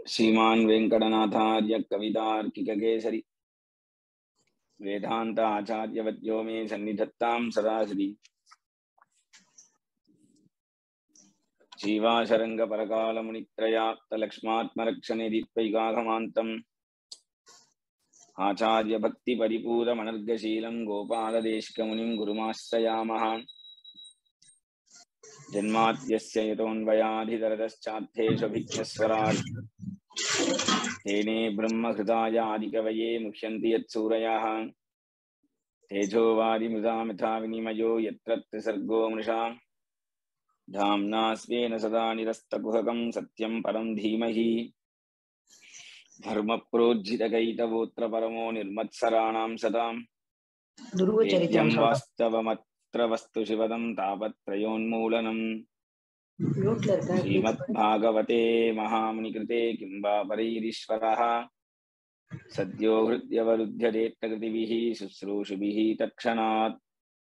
श्रीमान् वेङ्कटनाथार्य कवितार्किककेसरि वेदान्त आचार्यवद्यो मे सन्निधत्तां सदा श्री जीवाशरङ्गपरकालमुनित्रयाप्तलक्ष्मात्मरक्षनिधित्वैकाघमान्तम् आचार्यभक्तिपरिपूरमनर्गशीलं गोपालदेशिकमुनिं गुरुमाश्रयामः जन्माद्यस्य यतोऽन्वयाधितरतश्चार्थेष्वभिज्ञस्वराट् तेने ब्रह्महृदाय आदिकवये मुह्यन्ति यत्सूरयाः तेजोवादिमृदा यथा विनिमयो यत्र त्रिसर्गो मृषा धाम्ना स्वेन सदा निरस्तकुहकं सत्यं परं धीमहि धर्मप्रोज्झितकैतवोऽत्र परमो निर्मत्सराणां सतां துருவச்சரித்திரம் वेद्यं சொல்றேன் वास्तवमत्र वस्तु शिवदं तापत्रयोन्मूलनम् மியூட்ல இருக்கேன் श्रीमद्भागवते महामुनिकृते किं वा परैरीश्वरः सद्यो हृद्यवरुध्यदेत्तकृतिभिः शुश्रूषुभिः तत्क्षणात्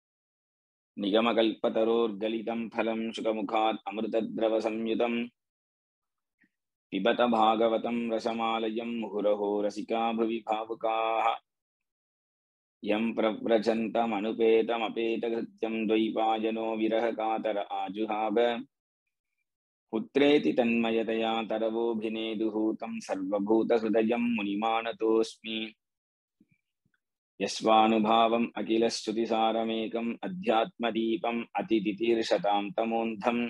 निगमकल्पतरोर्गलितं फलं शुकमुखात् अमृतद्रवसंयुतं पिबत भागवतं रसमालयं मुहुरहो रसिका भुवि भावुकाः यं प्रव्रजन्तमनुपेतमपेतकृत्यं द्वैपायनो विरहकातर आजुहाव पुत्रेति तन्मयतया तरवोऽभिनेदुः तं सर्वभूतहृदयं मुनिमानतोऽस्मि यस्वानुभावम् अखिलश्रुतिसारमेकम् अध्यात्मदीपम् अतितितीर्षतां तमोऽन्धम्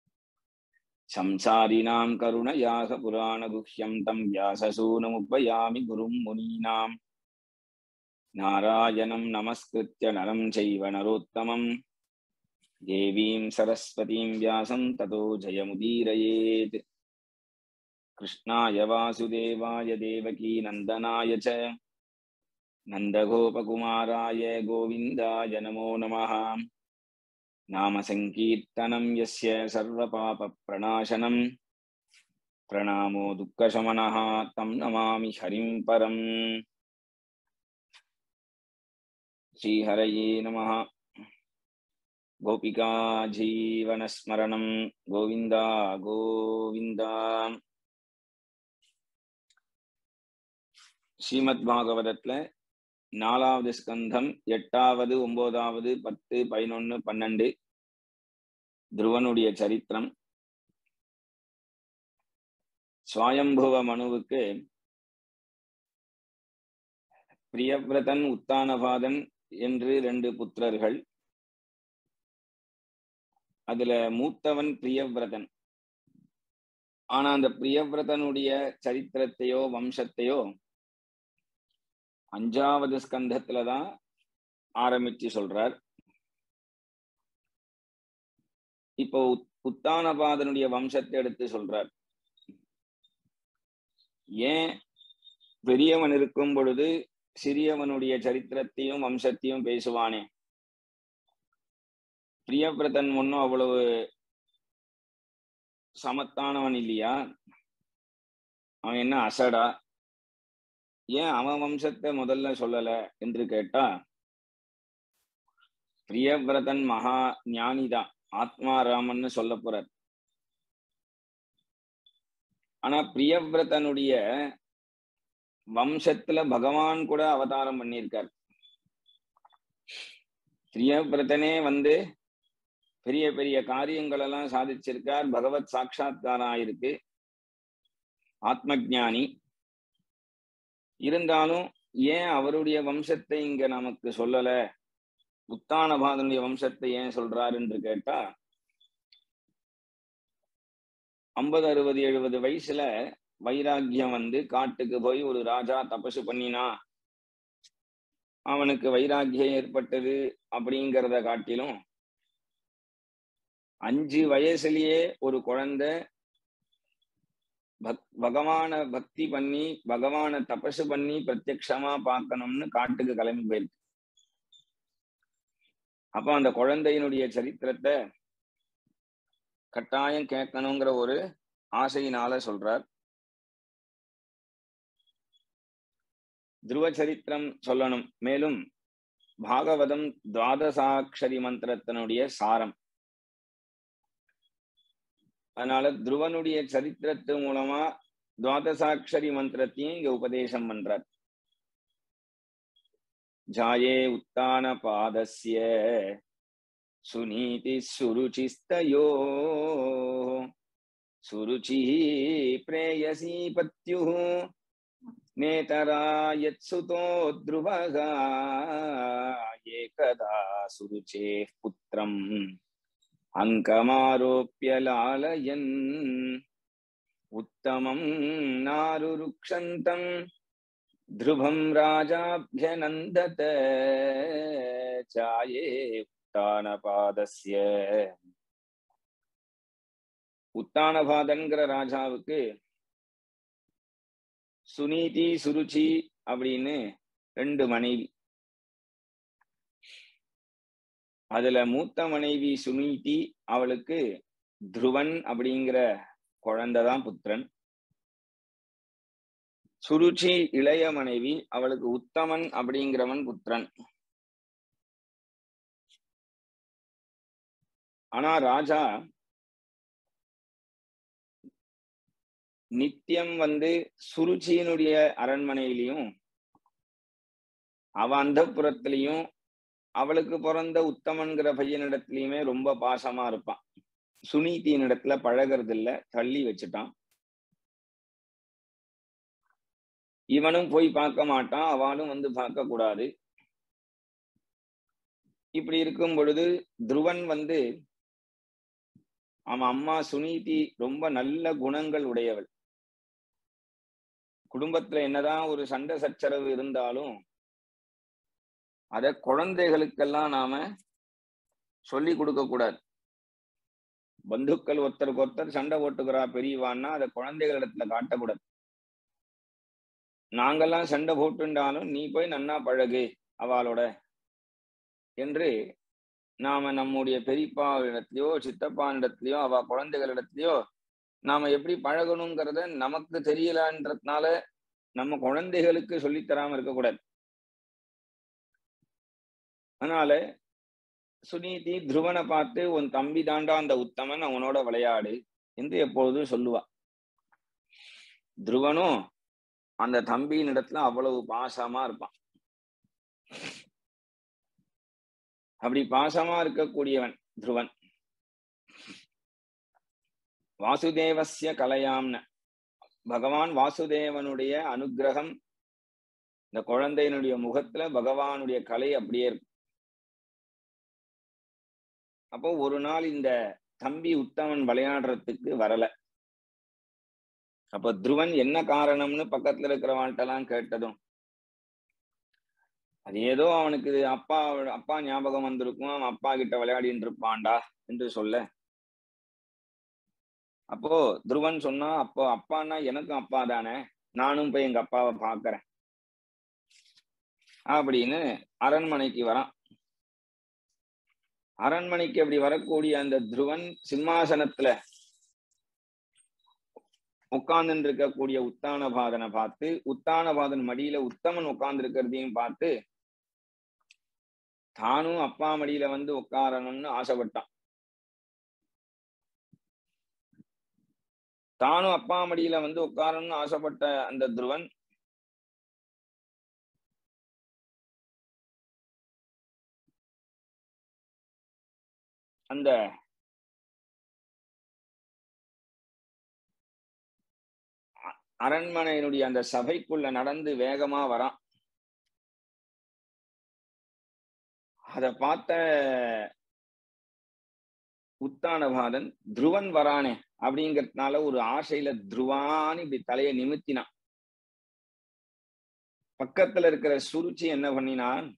संसारिणां करुणयाः पुराणगुह्यं तं व्याससूनमुपयामि गुरुं मुनीनाम् नारायणं नमस्कृत्य नरं चैव नरोत्तमम् देवीं सरस्वतीं व्यासं ततो जयमुदीरयेत् कृष्णाय वासुदेवाय देवकी नन्दनाय च नन्दगोपकुमाराय गोविन्दाय नमो नमः नामसङ्कीर्तनं यस्य सर्वपापप्रणाशनं प्रणामो दुःखशमनः तं नमामि हरिं परम् श्रीहरये नमः गोपिका जीवनस्मरणं गोविन्द गोविन्द ஸ்ரீமத் பாகவதத்துல நாலாவது ஸ்கந்தம் எட்டாவது ஒன்பதாவது பத்து பதினொன்னு பன்னெண்டு துருவனுடைய சரித்திரம் சுவாயம்புவ மனுவுக்கு பிரியவிரதன் உத்தானபாதன் என்று ரெண்டு புத்திரர்கள் அதுல மூத்தவன் பிரியவிரதன் ஆனா அந்த பிரியவிரதனுடைய சரித்திரத்தையோ வம்சத்தையோ அஞ்சாவது ஸ்கந்தத்துலதான் ஆரம்பிச்சு சொல்றார் இப்போ உத்தானபாதனுடைய வம்சத்தை எடுத்து சொல்றார் ஏன் பெரியவன் இருக்கும் பொழுது சிறியவனுடைய சரித்திரத்தையும் வம்சத்தையும் பேசுவானே பிரியபிரதன் ஒன்னும் அவ்வளவு சமத்தானவன் இல்லையா அவன் என்ன அசடா ஏன் அவன் வம்சத்தை முதல்ல சொல்லல என்று கேட்டா பிரியவிரதன் மகா ஞானிதான் ஆத்மாராமன்னு சொல்ல போறார் ஆனா பிரியவிரதனுடைய வம்சத்துல பகவான் கூட அவதாரம் பண்ணியிருக்கார் பிரியவிரதனே வந்து பெரிய பெரிய காரியங்கள் எல்லாம் சாதிச்சிருக்கார் பகவத் சாட்சா்காரம் ஆயிருக்கு ஆத்ம ஜானி இருந்தாலும் ஏன் அவருடைய வம்சத்தை இங்க நமக்கு சொல்லல உத்தானபாதனுடைய வம்சத்தை ஏன் சொல்றார் என்று கேட்டா ஐம்பது அறுபது எழுபது வயசுல வைராக்கியம் வந்து காட்டுக்கு போய் ஒரு ராஜா தபசு பண்ணினா அவனுக்கு வைராக்கியம் ஏற்பட்டது அப்படிங்கிறத காட்டிலும் அஞ்சு வயசுலயே ஒரு குழந்தை பக் பகவான பக்தி பண்ணி பகவான தபசு பண்ணி பிரத்யக்ஷமா பார்க்கணும்னு காட்டுக்கு கிளம்பி போயிருக்கு அப்ப அந்த குழந்தையினுடைய சரித்திரத்தை கட்டாயம் கேட்கணுங்கிற ஒரு ஆசையினால சொல்றார் துருவ சரித்திரம் சொல்லணும் மேலும் பாகவதம் துவாதசாட்சரி மந்திரத்தினுடைய சாரம் அதனால துருவனுடைய சரித்திரத்து மூலமா துவாதசாட்சரி மந்திரத்தையும் இங்க உபதேசம் பண்றார் ஜாயே உத்தான பாதஸ்ய சுநீதி சுருச்சிஸ்தயோ சுருச்சி பிரேயசி பத்யு நேதரா யத்சுதோ த்ருவகா ஏகதா சுருச்சே புத்திரம் அங்கமாரோப்பிய லாலயன் उत्तमं नारुरुक्षन्तं ध्रुवं राजाभ्यनन्दत चाये உத்தானபாதஸ்ய உத்தானபாதன்கிற ராஜாவுக்கு சுனீதி சுருச்சி அப்படின்னு ரெண்டு மனைவி அதுல மூத்த மனைவி சுனீதி அவளுக்கு துருவன் அப்படிங்கிற குழந்தைதான் புத்திரன் சுருச்சி இளைய மனைவி அவளுக்கு உத்தமன் அப்படிங்கிறவன் புத்திரன் ஆனா ராஜா நித்தியம் வந்து சுருச்சியினுடைய அரண்மனையிலையும் அவ அந்த புறத்திலையும் அவளுக்கு பிறந்த உத்தமன்கிற பையனிடத்துலயுமே ரொம்ப பாசமா இருப்பான் சுனீதியின் இடத்துல பழகிறது இல்ல தள்ளி வச்சுட்டான் இவனும் போய் பார்க்க மாட்டான் அவளும் வந்து பார்க்க கூடாது இப்படி இருக்கும் பொழுது துருவன் வந்து அவன் அம்மா சுனீதி ரொம்ப நல்ல குணங்கள் உடையவள் குடும்பத்துல என்னதான் ஒரு சண்டை சச்சரவு இருந்தாலும் அத குழந்தைகளுக்கெல்லாம் நாம சொல்லி கொடுக்க கூடாது பந்துக்கள் ஒருத்தருக்கு ஒருத்தர் சண்டை போட்டுக்கிறா பெரியவான்னா அதை குழந்தைகள் இடத்துல காட்டக்கூடாது நாங்கெல்லாம் சண்டை போட்டுண்டாலும் நீ போய் நன்னா பழகு அவளோட என்று நாம நம்முடைய பெரியப்பா இடத்துலயோ சித்தப்பா இடத்துலயோ அவ குழந்தைகள் இடத்துலயோ நாம எப்படி பழகணுங்கிறத நமக்கு தெரியலன்றதுனால நம்ம குழந்தைகளுக்கு சொல்லித்தராம இருக்கக்கூடாது அதனால சுனீதி துருவனை பார்த்து உன் தம்பி தாண்டா அந்த உத்தமன் அவனோட விளையாடு என்று எப்பொழுதும் சொல்லுவா துருவனும் அந்த தம்பியின் இடத்துல அவ்வளவு பாசமா இருப்பான் அப்படி பாசமா இருக்கக்கூடியவன் துருவன் வாசுதேவசிய கலையாம்ன பகவான் வாசுதேவனுடைய அனுகிரகம் இந்த குழந்தையினுடைய முகத்துல பகவானுடைய கலை அப்படியே இருக்கும் அப்போ ஒரு நாள் இந்த தம்பி உத்தமன் விளையாடுறதுக்கு வரல அப்ப துருவன் என்ன காரணம்னு பக்கத்துல இருக்கிறவன்ட்டெல்லாம் கேட்டதும் அது ஏதோ அவனுக்கு அப்பா அப்பா ஞாபகம் வந்திருக்கும் அவன் அப்பா கிட்ட விளையாடிட்டு இருப்பான்டா என்று சொல்ல அப்போ துருவன் சொன்னா அப்போ அப்பான்னா எனக்கும் அப்பா தானே நானும் போய் எங்க அப்பாவை பாக்குறேன் அப்படின்னு அரண்மனைக்கு வரான் அரண்மனைக்கு அப்படி வரக்கூடிய அந்த துருவன் சிம்மாசனத்துல உட்கார்ந்து இருக்கக்கூடிய உத்தானபாதனை பார்த்து உத்தானபாதன் மடியில உத்தமன் உட்கார்ந்து இருக்கிறதையும் பார்த்து தானும் அப்பா மடியில வந்து உட்காரணும்னு ஆசைப்பட்டான் தானும் அப்பா மடியில வந்து உட்காரணும்னு ஆசைப்பட்ட அந்த துருவன் அந்த அரண்மனையினுடைய அந்த சபைக்குள்ள நடந்து வேகமா வரான் அத பார்த்த உத்தானபாதன் துருவன் வரானே அப்படிங்கறதுனால ஒரு ஆசையில துருவான்னு இப்படி தலையை நிமித்தினான் பக்கத்துல இருக்கிற சுருச்சி என்ன பண்ணினான்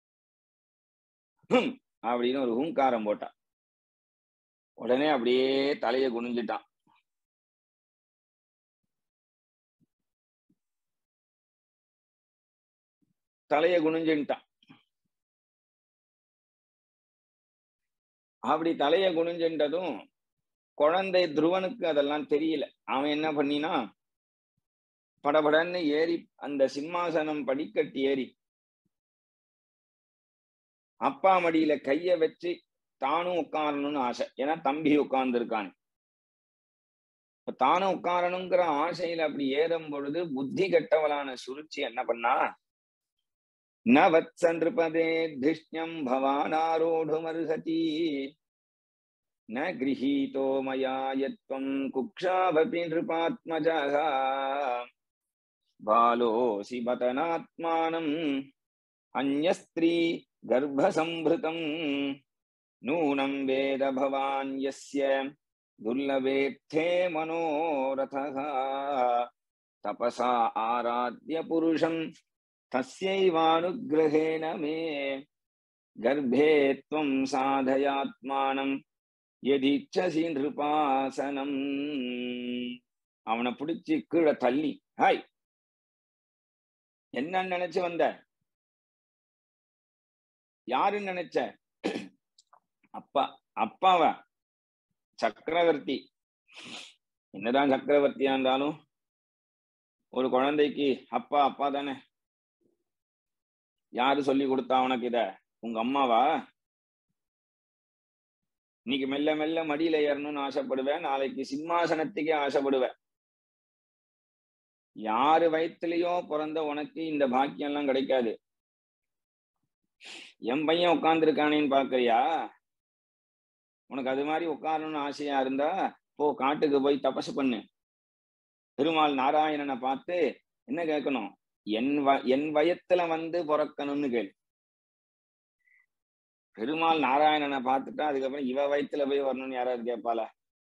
அப்படின்னு ஒரு ஹூங்காரம் போட்டான் உடனே அப்படியே தலையை குனிஞ்சிட்டான் தலையை குனிஞ்சுட்டான் அப்படி தலையை குனிஞ்சுட்டதும் குழந்தை துருவனுக்கு அதெல்லாம் தெரியல அவன் என்ன பண்ணினா படபடன்னு ஏறி அந்த சிம்மாசனம் படிக்கட்டு ஏறி அப்பா மடியில கைய வச்சு தானும் உட்காரணும்னு ஆசை ஏன்னா தம்பி உட்கார்ந்து இருக்கான் இப்ப தானும் உட்காரணுங்கிற ஆசையில அப்படி ஏறும் பொழுது புத்தி கெட்டவளான சுருச்சி என்ன பண்ணா ந வத்சன்றிருப்பதே திஷ்யம் பவானாரோடுமர்ஹதி ந கிரகீதோ மயா யத்வம் குக்ஷாவபி நிருபாத்மஜः பாலோசி பதனாத்மானம் அந்யஸ்திரீ கர்ப்பசம்பிருதம் நூனம் வேத பவான் யஸ்ய துர்லபேத்தே மனோரதः தபசா ஆராத்ய புருஷம் தஸ்யைவானுகிரகேண மே கர்ப்பே त्वं சாதயாத்மானம் எதிச்சசி நிருபாசனம் அவனை பிடிச்சி கீழே தள்ளி ஹாய் என்ன நினைச்சு வந்த யாருன்னு நினைச்ச அப்பா அப்பாவா சக்கரவர்த்தி என்னதான் சக்கரவர்த்தியா இருந்தாலும் ஒரு குழந்தைக்கு அப்பா அப்பா தானே யாரு சொல்லி கொடுத்தா உனக்கு இத உங்க அம்மாவா இன்னைக்கு மெல்ல மெல்ல மடியில ஏறணும்னு ஆசைப்படுவேன் நாளைக்கு சிம்மாசனத்துக்கே ஆசைப்படுவேன் யாரு வயிற்றுலயோ பிறந்த உனக்கு இந்த பாக்கியம் எல்லாம் கிடைக்காது என் பையன் உட்கார்ந்துருக்கானேன்னு பாக்குறியா உனக்கு அது மாதிரி உட்காரணும்னு ஆசையா இருந்தா போ காட்டுக்கு போய் தபசு பண்ணு பெருமாள் நாராயணனை பார்த்து என்ன கேட்கணும் என் வ என் வயத்துல வந்து பிறக்கணும்னு கேளு பெருமாள் நாராயணனை பார்த்துட்டா அதுக்கப்புறம் இவ வயித்துல போய் வரணும்னு யாராவது கேட்பாளா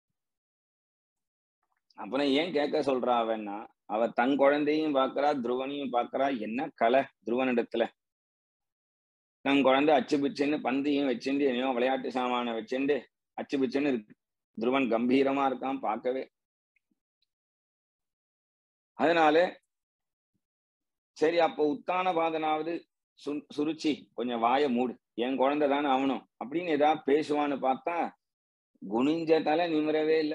அப்புறம் ஏன் கேட்க சொல்றா அவன்னா அவ தன் குழந்தையும் பாக்குறா துருவனையும் பாக்குறா என்ன கலை துருவனிடத்துல தன் குழந்தை அச்சு பிச்சுன்னு பந்தையும் வச்சுண்டு என்னையோ விளையாட்டு சாமான வச்சுண்டு அச்சு பிச்சுன்னு இருக்கு துருவன் கம்பீரமா இருக்கான் பார்க்கவே அதனால சரி அப்போ உத்தான பாதனாவது சு சுருச்சி கொஞ்சம் வாய மூடு என் குழந்தை தானே அவனும் அப்படின்னு ஏதாவது பேசுவான்னு பார்த்தா குனிஞ்ச தலை நிமிரவே இல்லை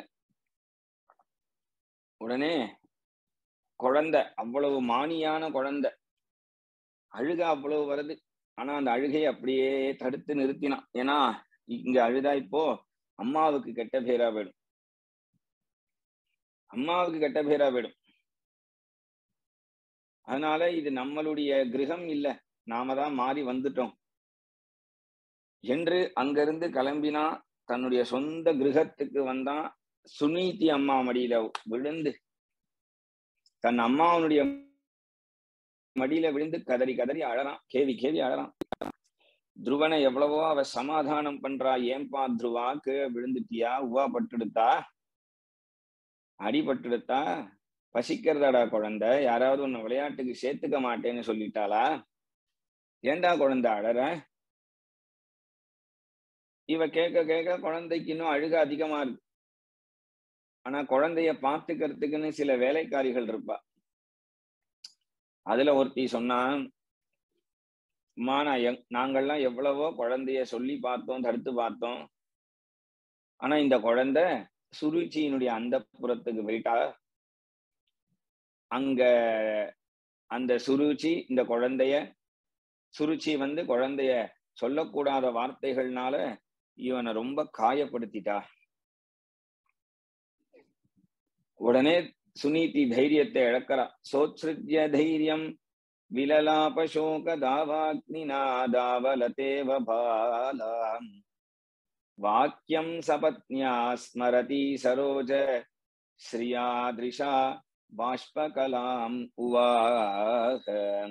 உடனே குழந்தை அவ்வளவு மானியான குழந்தை அழுக அவ்வளவு வருது ஆனா அந்த அழுகையை அப்படியே தடுத்து நிறுத்தினான் ஏன்னா இங்க அழுதா இப்போ அம்மாவுக்கு கெட்ட பேரா போயிடும் அம்மாவுக்கு கெட்ட பேரா போயிடும் அதனால இது நம்மளுடைய கிரகம் இல்ல நாம தான் மாறி வந்துட்டோம் என்று அங்கிருந்து கிளம்பினா தன்னுடைய சொந்த கிரகத்துக்கு வந்தான் சுனீதி அம்மா மடியில விழுந்து தன் அம்மாவனுடைய மடியில விழுந்து கதறி கதறி அழறான் கேவி கேவி அழறான் துருவனை எவ்வளவோ அவ சமாதானம் பண்றா ஏன்பா துருவா கீழே விழுந்துட்டியா உவா பட்டுடுத்தா அடிபட்டுடுத்தா பசிக்கிறதாடா குழந்தை யாராவது உன்னை விளையாட்டுக்கு சேர்த்துக்க மாட்டேன்னு சொல்லிட்டாளா ஏண்டா குழந்தை அழற இவ கேட்க கேட்க குழந்தைக்கு இன்னும் அழுக அதிகமா இருக்கு ஆனா குழந்தைய பாத்துக்கிறதுக்குன்னு சில வேலைக்காரிகள் இருப்பா அதுல ஒருத்தி சொன்னா அம்மா நான் எங் நாங்கள்லாம் எவ்வளவோ குழந்தைய சொல்லி பார்த்தோம் தடுத்து பார்த்தோம் ஆனா இந்த குழந்தை சுருச்சியினுடைய அந்த புறத்துக்கு போயிட்டா அங்க அந்த சுருச்சி இந்த குழந்தைய சுருச்சி வந்து குழந்தைய சொல்லக்கூடாத வார்த்தைகள்னால இவனை ரொம்ப காயப்படுத்திட்டா உடனே சுனீதி தைரியத்தை இழக்கிறா சோத்ஸ்ருத்ய தைரியம் விலலாபசோக தாவாக்னிநாதாவலதேவ பாலாம் வாக்கியம் சபத்யா ஸ்மரதி சரோஜ ஸ்ரீயாதிருஷா பாஷ்பகலாம் உவாக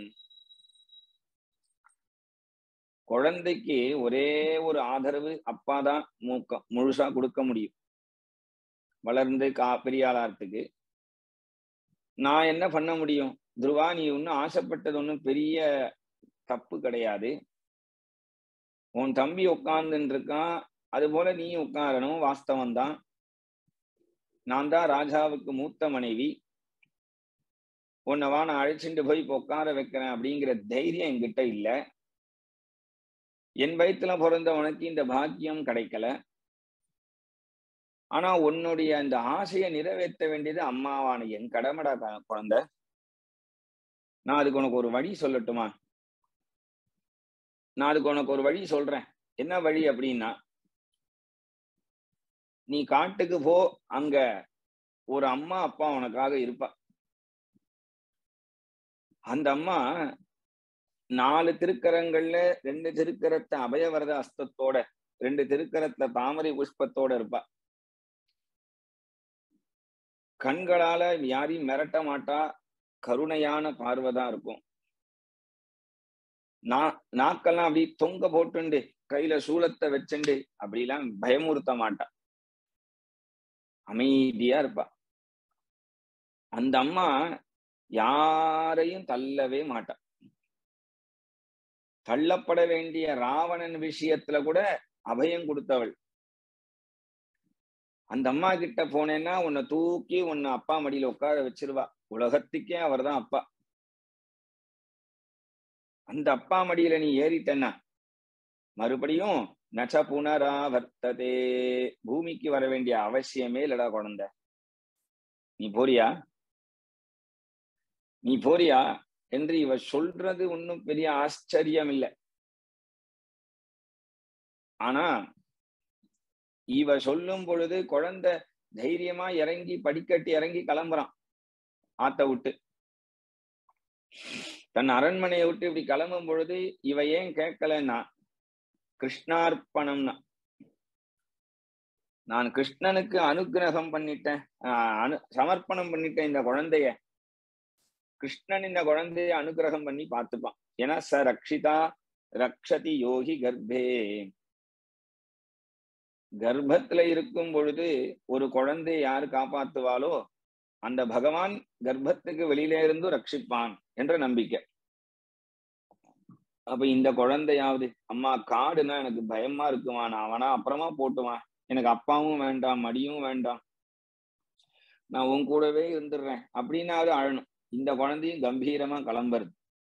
குழந்தைக்கு ஒரே ஒரு ஆதரவு அப்பாதான் மூக்க முழுசா கொடுக்க முடியும் வளர்ந்து கா பெரியாளாரத்துக்கு நான் என்ன பண்ண முடியும் துருவா நீ ஒன்னும் ஆசைப்பட்டது ஒன்றும் பெரிய தப்பு கிடையாது உன் தம்பி உட்கார்ந்துட்டு இருக்கான் அது போல நீ உட்காரணும் வாஸ்தவம் தான் நான் தான் ராஜாவுக்கு மூத்த மனைவி உன்னை வா நான் அழைச்சிட்டு போய் இப்போ உட்கார வைக்கிறேன் அப்படிங்கிற தைரியம் என்கிட்ட இல்ல என் வயிற்றுல பிறந்த உனக்கு இந்த பாக்கியம் கிடைக்கல ஆனா உன்னுடைய அந்த ஆசையை நிறைவேற்ற வேண்டியது அம்மாவான என் கடமைடா குழந்தை நான் அதுக்கு உனக்கு ஒரு வழி சொல்லட்டுமா நான் அதுக்கு உனக்கு ஒரு வழி சொல்றேன் என்ன வழி அப்படின்னா நீ காட்டுக்கு போ அங்க ஒரு அம்மா அப்பா உனக்காக இருப்பா அந்த அம்மா நாலு திருக்கரங்கள்ல ரெண்டு திருக்கரத்தை அபயவரத அஸ்தத்தோட ரெண்டு திருக்கரத்துல தாமரை புஷ்பத்தோட இருப்பா கண்களால யாரையும் மிரட்ட மாட்டா கருணையான பார்வைதான் இருக்கும் நா நாக்கெல்லாம் அப்படி தொங்க போட்டுண்டு கையில சூலத்தை வச்சுண்டு அப்படிலாம் பயமுறுத்த மாட்டா அமைதியா இருப்பா அந்த அம்மா யாரையும் தள்ளவே மாட்டா தள்ளப்பட வேண்டிய ராவணன் விஷயத்துல கூட அபயம் கொடுத்தவள் அந்த அம்மா கிட்ட போனேன்னா உன்னை தூக்கி உன்னை அப்பா மடியில உட்கார வச்சிருவா உலகத்துக்கே அவர்தான் அப்பா அந்த அப்பா மடியில நீ ஏறிட்டன்னா மறுபடியும் நச்ச புனராவர்த்ததே பூமிக்கு வர வேண்டிய அவசியமே இல்லடா குழந்தை நீ போறியா நீ போறியா என்று இவ சொல்றது ஒன்னும் பெரிய ஆச்சரியம் இல்லை ஆனா இவ சொல்லும் பொழுது குழந்தை தைரியமா இறங்கி படிக்கட்டு இறங்கி கிளம்புறான் ஆத்த விட்டு தன் அரண்மனையை விட்டு இப்படி கிளம்பும் பொழுது இவ ஏன் கேட்கலன்னா கிருஷ்ணார்ப்பணம்னா நான் கிருஷ்ணனுக்கு அனுகிரகம் பண்ணிட்டேன் அனு சமர்ப்பணம் பண்ணிட்டேன் இந்த குழந்தைய கிருஷ்ணன் இந்த குழந்தைய அனுகிரகம் பண்ணி பார்த்துப்பான் ஏன்னா ச ரக்ஷிதா ரக்ஷதி யோகி கர்ப்பே கர்ப்பத்துல இருக்கும் பொழுது ஒரு குழந்தையை யாரு காப்பாத்துவாளோ அந்த பகவான் கர்ப்பத்துக்கு வெளியில இருந்து ரட்சிப்பான் என்ற நம்பிக்கை அப்ப இந்த குழந்தையாவது அம்மா காடுனா எனக்கு பயமா இருக்குமா நான் அவனா அப்புறமா போட்டுவான் எனக்கு அப்பாவும் வேண்டாம் மடியும் வேண்டாம் நான் உன் கூடவே இருந்துடுறேன் அப்படின்னாவது அழணும் இந்த குழந்தையும் கம்பீரமா கிளம்புறது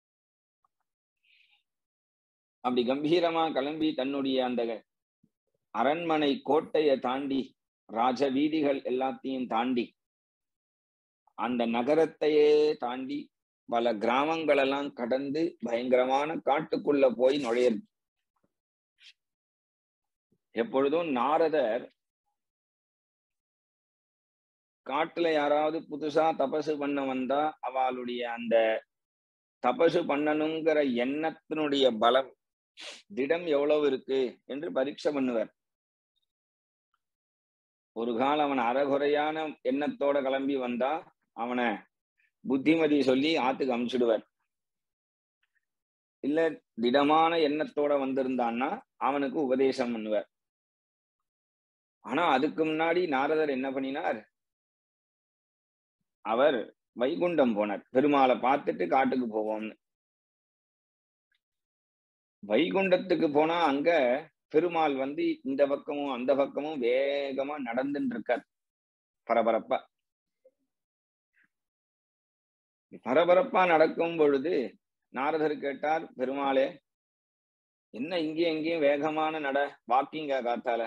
அப்படி கம்பீரமா கிளம்பி தன்னுடைய அந்த அரண்மனை கோட்டையை தாண்டி ராஜ வீதிகள் எல்லாத்தையும் தாண்டி அந்த நகரத்தையே தாண்டி பல கிராமங்கள் எல்லாம் கடந்து பயங்கரமான காட்டுக்குள்ள போய் நுழையிறது எப்பொழுதும் நாரதர் காட்டுல யாராவது புதுசா தபசு பண்ண வந்தா அவளுடைய அந்த தபசு பண்ணணுங்கிற எண்ணத்தினுடைய பலம் திடம் எவ்வளவு இருக்கு என்று பரீட்சை பண்ணுவார் ஒரு காலம் அவன் அறகுறையான எண்ணத்தோட கிளம்பி வந்தா அவனை புத்திமதி சொல்லி ஆத்துக்கு அமுச்சிடுவார் இல்ல திடமான எண்ணத்தோட வந்திருந்தான்னா அவனுக்கு உபதேசம் பண்ணுவார் ஆனா அதுக்கு முன்னாடி நாரதர் என்ன பண்ணினார் அவர் வைகுண்டம் போனார் பெருமாளை பார்த்துட்டு காட்டுக்கு போவோம்னு வைகுண்டத்துக்கு போனா அங்க பெருமாள் வந்து இந்த பக்கமும் அந்த பக்கமும் வேகமா நடந்துட்டு இருக்கார் பரபரப்பா பரபரப்பா நடக்கும் பொழுது நாரதர் கேட்டார் பெருமாளே என்ன இங்கேயும் எங்கேயும் வேகமான நட வாக்கிங்க காத்தால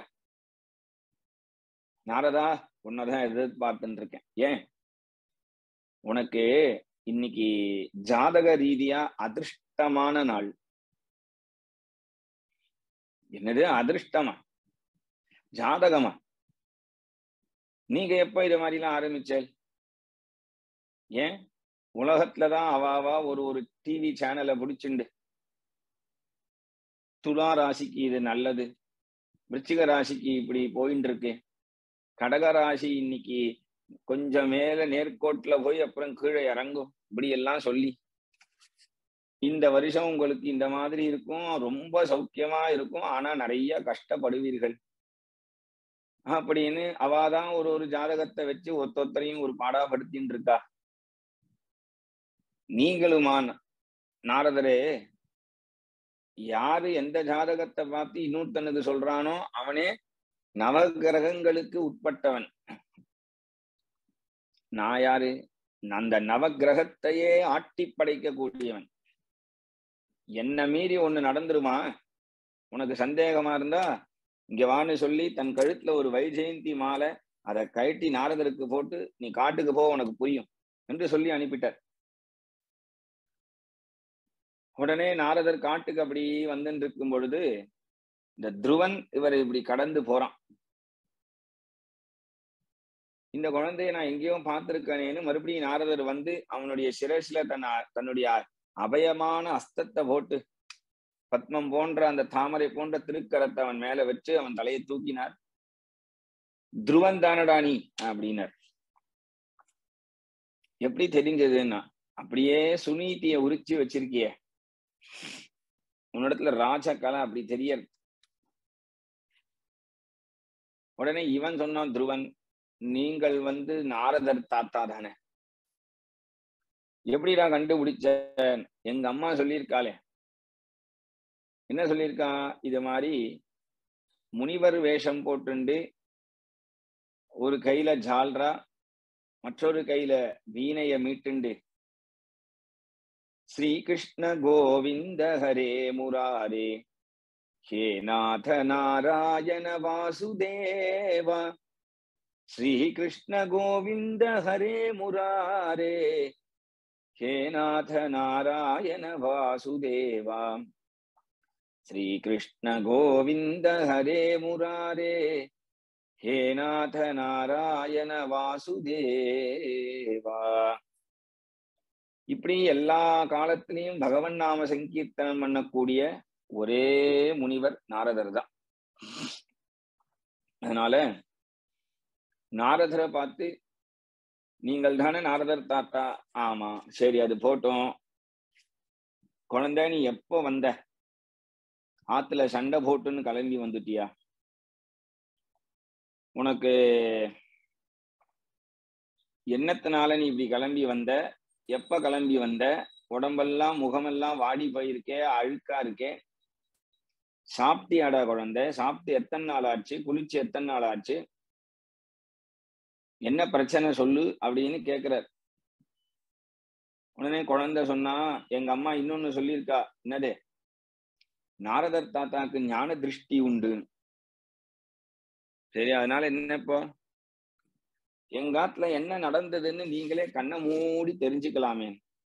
நாரதா உன்னதான் எதிர்பார்த்துட்டு இருக்கேன் ஏன் உனக்கு இன்னைக்கு ஜாதக ரீதியா அதிர்ஷ்டமான நாள் என்னது அதிர்ஷ்டமா ஜாதகமா நீங்க எப்ப இது மாதிரி எல்லாம் ஆரம்பிச்சேல் ஏன் உலகத்துலதான் அவாவா ஒரு ஒரு டிவி சேனலை பிடிச்சுண்டு துலா ராசிக்கு இது நல்லது விருச்சிக ராசிக்கு இப்படி போயின்னு இருக்கு கடக ராசி இன்னைக்கு கொஞ்சம் மேல நேர்கோட்டுல போய் அப்புறம் கீழே இறங்கும் இப்படி எல்லாம் சொல்லி இந்த வருஷம் உங்களுக்கு இந்த மாதிரி இருக்கும் ரொம்ப சௌக்கியமா இருக்கும் ஆனா நிறைய கஷ்டப்படுவீர்கள் அப்படின்னு அவாதான் ஒரு ஒரு ஜாதகத்தை வச்சு ஒத்தொத்தரையும் ஒரு பாடாப்படுத்தின்னு இருக்கா நீங்களுமான் நாரதரே யாரு எந்த ஜாதகத்தை பார்த்து இன்னொருத்தனுக்கு சொல்றானோ அவனே நவகிரகங்களுக்கு உட்பட்டவன் நான் யாரு அந்த நவகிரகத்தையே ஆட்டி படைக்க கூடியவன் என்ன மீறி ஒண்ணு நடந்துருமா உனக்கு சந்தேகமா இருந்தா இங்க வான்னு சொல்லி தன் கழுத்துல ஒரு வைஜெயந்தி மாலை அதை கழட்டி நாரதருக்கு போட்டு நீ காட்டுக்கு போ உனக்கு புரியும் என்று சொல்லி அனுப்பிட்டார் உடனே நாரதர் காட்டுக்கு அப்படி வந்துட்டு இருக்கும் பொழுது இந்த துருவன் இவர் இப்படி கடந்து போறான் இந்த குழந்தைய நான் எங்கேயோ பார்த்திருக்கேனேன்னு மறுபடியும் நாரதர் வந்து அவனுடைய சிரஸ்ல தன் அ- தன்னுடைய அ- அபயமான அஸ்தத்தை போட்டு பத்மம் போன்ற அந்த தாமரை போன்ற திருக்கரத்தை அவன் மேல வச்சு அவன் தலையை தூக்கினார் துருவன் தானடா நீ அப்படின்னார் எப்படி தெரிஞ்சதுன்னா அப்படியே சுனீதிய உரிச்சு வச்சிருக்கிய உன்னிடத்துல ராஜகலா அப்படி தெரியறது உடனே இவன் சொன்னான் துருவன் நீங்கள் வந்து நாரதர் தாத்தா தானே எப்படிடா கண்டுபிடிச்ச எங்க அம்மா சொல்லியிருக்காளே என்ன சொல்லியிருக்கா இது மாதிரி முனிவர் வேஷம் போட்டுண்டு ஒரு கையில ஜால்ரா மற்றொரு கையில வீணைய மீட்டுண்டு ஸ்ரீகிருஷ்ண கோவிந்த ஹரே முராரே ஹே நாத நாராயண வாசுதேவ ஸ்ரீகிருஷ்ண கோவிந்த ஹரே முராரே ஹே நாத நாராயண வாசுதேவா ஸ்ரீகிருஷ்ண கோவிந்த ஹரே முராரே ஹே நாத நாராயண வாசுதேவா இப்படி எல்லா காலத்திலையும் பகவன் நாம சங்கீர்த்தனம் பண்ணக்கூடிய ஒரே முனிவர் நாரதர் தான் அதனால நாரதரை பார்த்து நீங்கள் தானே நாரதர் தாத்தா ஆமா சரி அது போட்டோம் குழந்தை நீ எப்போ வந்த ஆத்துல சண்டை போட்டுன்னு கிளம்பி வந்துட்டியா உனக்கு என்னத்தினால நீ இப்படி கிளம்பி வந்த எப்ப கிளம்பி வந்த உடம்பெல்லாம் முகமெல்லாம் வாடி போயிருக்கே அழுக்கா இருக்கே சாப்பிட்டியாடா குழந்தை சாப்பிட்டு எத்தனை நாள் ஆச்சு குளிச்சு எத்தனை நாள் ஆச்சு என்ன பிரச்சனை சொல்லு அப்படின்னு கேக்குறார் உடனே குழந்தை சொன்னா எங்க அம்மா இன்னொன்னு சொல்லியிருக்கா என்னது நாரதர் தாத்தாக்கு ஞான திருஷ்டி உண்டு சரி அதனால என்ன இப்போ எங்க ஆத்துல என்ன நடந்ததுன்னு நீங்களே கண்ணை மூடி தெரிஞ்சுக்கலாமே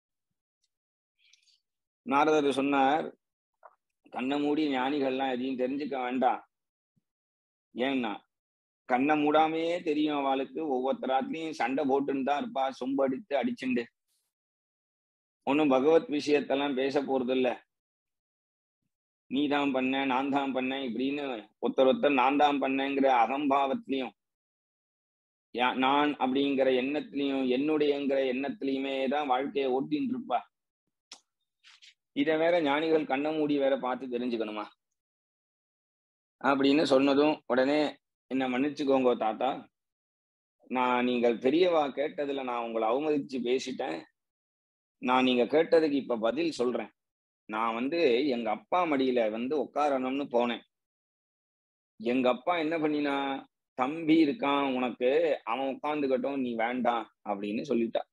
நாரதர் சொன்னார் கண்ணை மூடி ஞானிகள்லாம் எதையும் தெரிஞ்சுக்க வேண்டாம் ஏன்னா கண்ணை மூடாமையே தெரியும் அவளுக்கு ஒவ்வொருத்தராத்துலயும் சண்டை போட்டுன்னு தான் இருப்பா சொம்படித்து அடிச்சுண்டு ஒன்னும் பகவத் விஷயத்தெல்லாம் பேச போறது இல்ல நீ தான் பண்ண நான் தான் பண்ணேன் இப்படின்னு ஒருத்தர் ஒருத்தர் நான் தான் பண்ணேங்கிற அகம்பாவத்திலையும் யா- நான் அப்படிங்கிற எண்ணத்திலையும் என்னுடையங்கிற எண்ணத்திலையுமே தான் வாழ்க்கையை ஓட்டின்னு இருப்பா இத வேற ஞானிகள் கண்ணை மூடி வேற பார்த்து தெரிஞ்சுக்கணுமா அப்படின்னு சொன்னதும் உடனே என்ன மன்னிச்சுக்கோங்க தாத்தா நான் நீங்கள் பெரியவா கேட்டதுல நான் உங்களை அவமதிச்சு பேசிட்டேன் நான் நீங்க கேட்டதுக்கு இப்ப பதில் சொல்றேன் நான் வந்து எங்க அப்பா மடியில வந்து உட்காரணும்னு போனேன் எங்க அப்பா என்ன பண்ணினா தம்பி இருக்கான் உனக்கு அவன் உட்காந்துக்கட்டும் நீ வேண்டாம் அப்படின்னு சொல்லிட்டா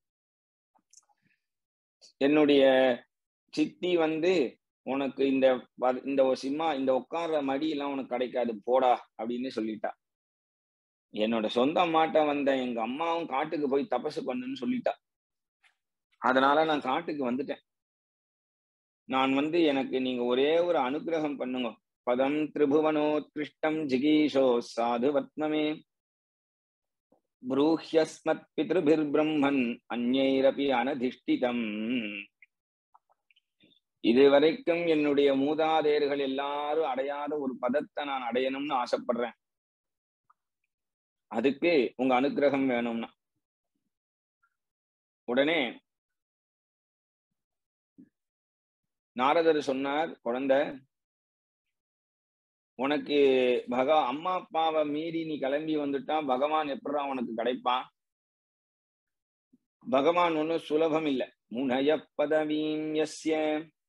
என்னுடைய சித்தி வந்து உனக்கு இந்த வ- இந்த ஒரு சிம்மா இந்த உட்கார்ற மடியெல்லாம் உனக்கு கிடைக்காது போடா அப்படின்னு சொல்லிட்டா என்னோட சொந்த அம்மாட்ட வந்த எங்க அம்மாவும் காட்டுக்கு போய் தபசு பண்ணுன்னு சொல்லிட்டா அதனால நான் காட்டுக்கு வந்துட்டேன் நான் வந்து எனக்கு நீங்க ஒரே ஒரு அனுகிரகம் பண்ணுங்க பதம் திரிபுவனோத்கிருஷ்டம் ஜிகீஷோ சாது வத்மமே ப்ரூஹ்யஸ்மத் பித்ருபிர் பிரம்மன் அந்நைரபி அனதிஷ்டிதம் இதுவரைக்கும் என்னுடைய மூதாதையர்கள் எல்லாரும் அடையாத ஒரு பதத்தை நான் அடையணும்னு ஆசைப்படுறேன் அதுக்கு உங்க அனுக்கிரகம் வேணும்னா உடனே நாரதர் சொன்னார் குழந்தை உனக்கு பக அம்மா அப்பாவை மீறி நீ கிளம்பி வந்துட்டா பகவான் எப்படா உனக்கு கிடைப்பான் பகவான் ஒன்னும் சுலபம் இல்ல முனய பதவீம் யஸ்ய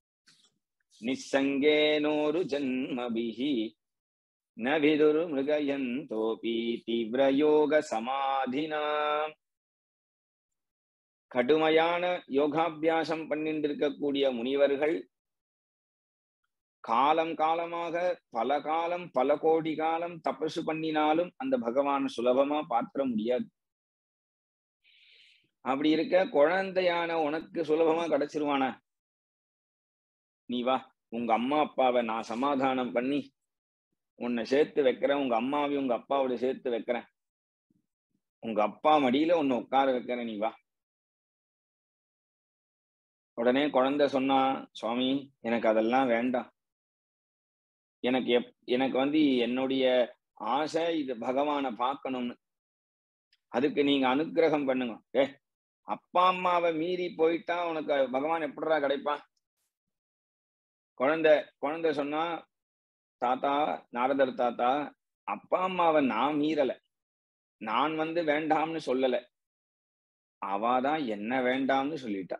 நிசங்கேனோரு ஜன்மபிஹி ந விதுரு மிருகயந்தோபி தீவிரயோக சமாதினா கடுமையான யோகாபியாசம் பண்ணிட்டு இருக்கக்கூடிய முனிவர்கள் காலம் காலமாக பல காலம் பல கோடி காலம் தபசு பண்ணினாலும் அந்த பகவான் சுலபமா பாத்திர முடியாது அப்படி இருக்க குழந்தையான உனக்கு சுலபமா கிடைச்சிருவானா நீ வா உங்க அம்மா அப்பாவை நான் சமாதானம் பண்ணி உன்னை சேர்த்து வைக்கிறேன் உங்க அம்மாவையும் உங்க அப்பாவோட சேர்த்து வைக்கிறேன் உங்க அப்பா மடியில உன்னை உட்கார வைக்கிற நீ வா உடனே குழந்தை சொன்னா சுவாமி எனக்கு அதெல்லாம் வேண்டாம் எனக்கு எப் எனக்கு வந்து என்னுடைய ஆசை இது பகவானை பார்க்கணும்னு அதுக்கு நீங்க அனுக்கிரகம் பண்ணுங்க ஏ அப்பா அம்மாவை மீறி போயிட்டா உனக்கு பகவான் எப்படிடா கிடைப்பான் குழந்தை குழந்தை சொன்னா தாத்தா நாரதர் தாத்தா அப்பா அம்மாவை நான் மீறல நான் வந்து வேண்டாம்னு சொல்லல அவாதான் என்ன வேண்டாம்னு சொல்லிட்டா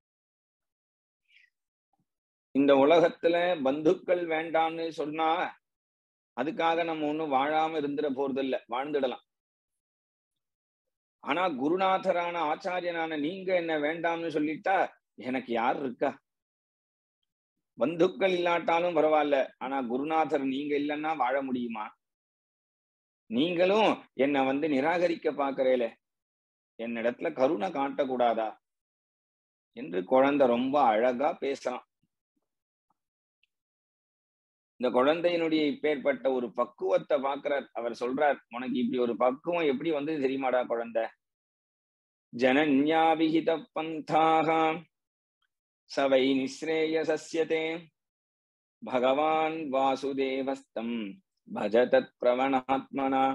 இந்த உலகத்துல பந்துக்கள் வேண்டாம்னு சொன்னா அதுக்காக நம்ம ஒண்ணும் வாழாம இருந்துட போறது இல்ல வாழ்ந்துடலாம் ஆனா குருநாதரான ஆச்சாரியனான நீங்க என்ன வேண்டாம்னு சொல்லிட்டா எனக்கு யார் இருக்கா பந்துக்கள் இல்லாட்டாலும் பரவாயில்ல ஆனா குருநாதர் நீங்க இல்லைன்னா வாழ முடியுமா நீங்களும் என்னை வந்து நிராகரிக்க பாக்குறேல என்னிடத்துல கருணை காட்டக்கூடாதா என்று குழந்தை ரொம்ப அழகா பேசலாம் இந்த குழந்தையினுடைய இப்பேற்பட்ட ஒரு பக்குவத்தை பாக்குறார் அவர் சொல்றார் உனக்கு இப்படி ஒரு பக்குவம் எப்படி வந்து தெரியுமாடா குழந்தை ஜனன்யாபிஹித பந்தாக சவை நிஸ்ரேயசஸ்யதே பகவான் வாசுதேவஸ்தம் பஜ தத் பிரவணாத்மனா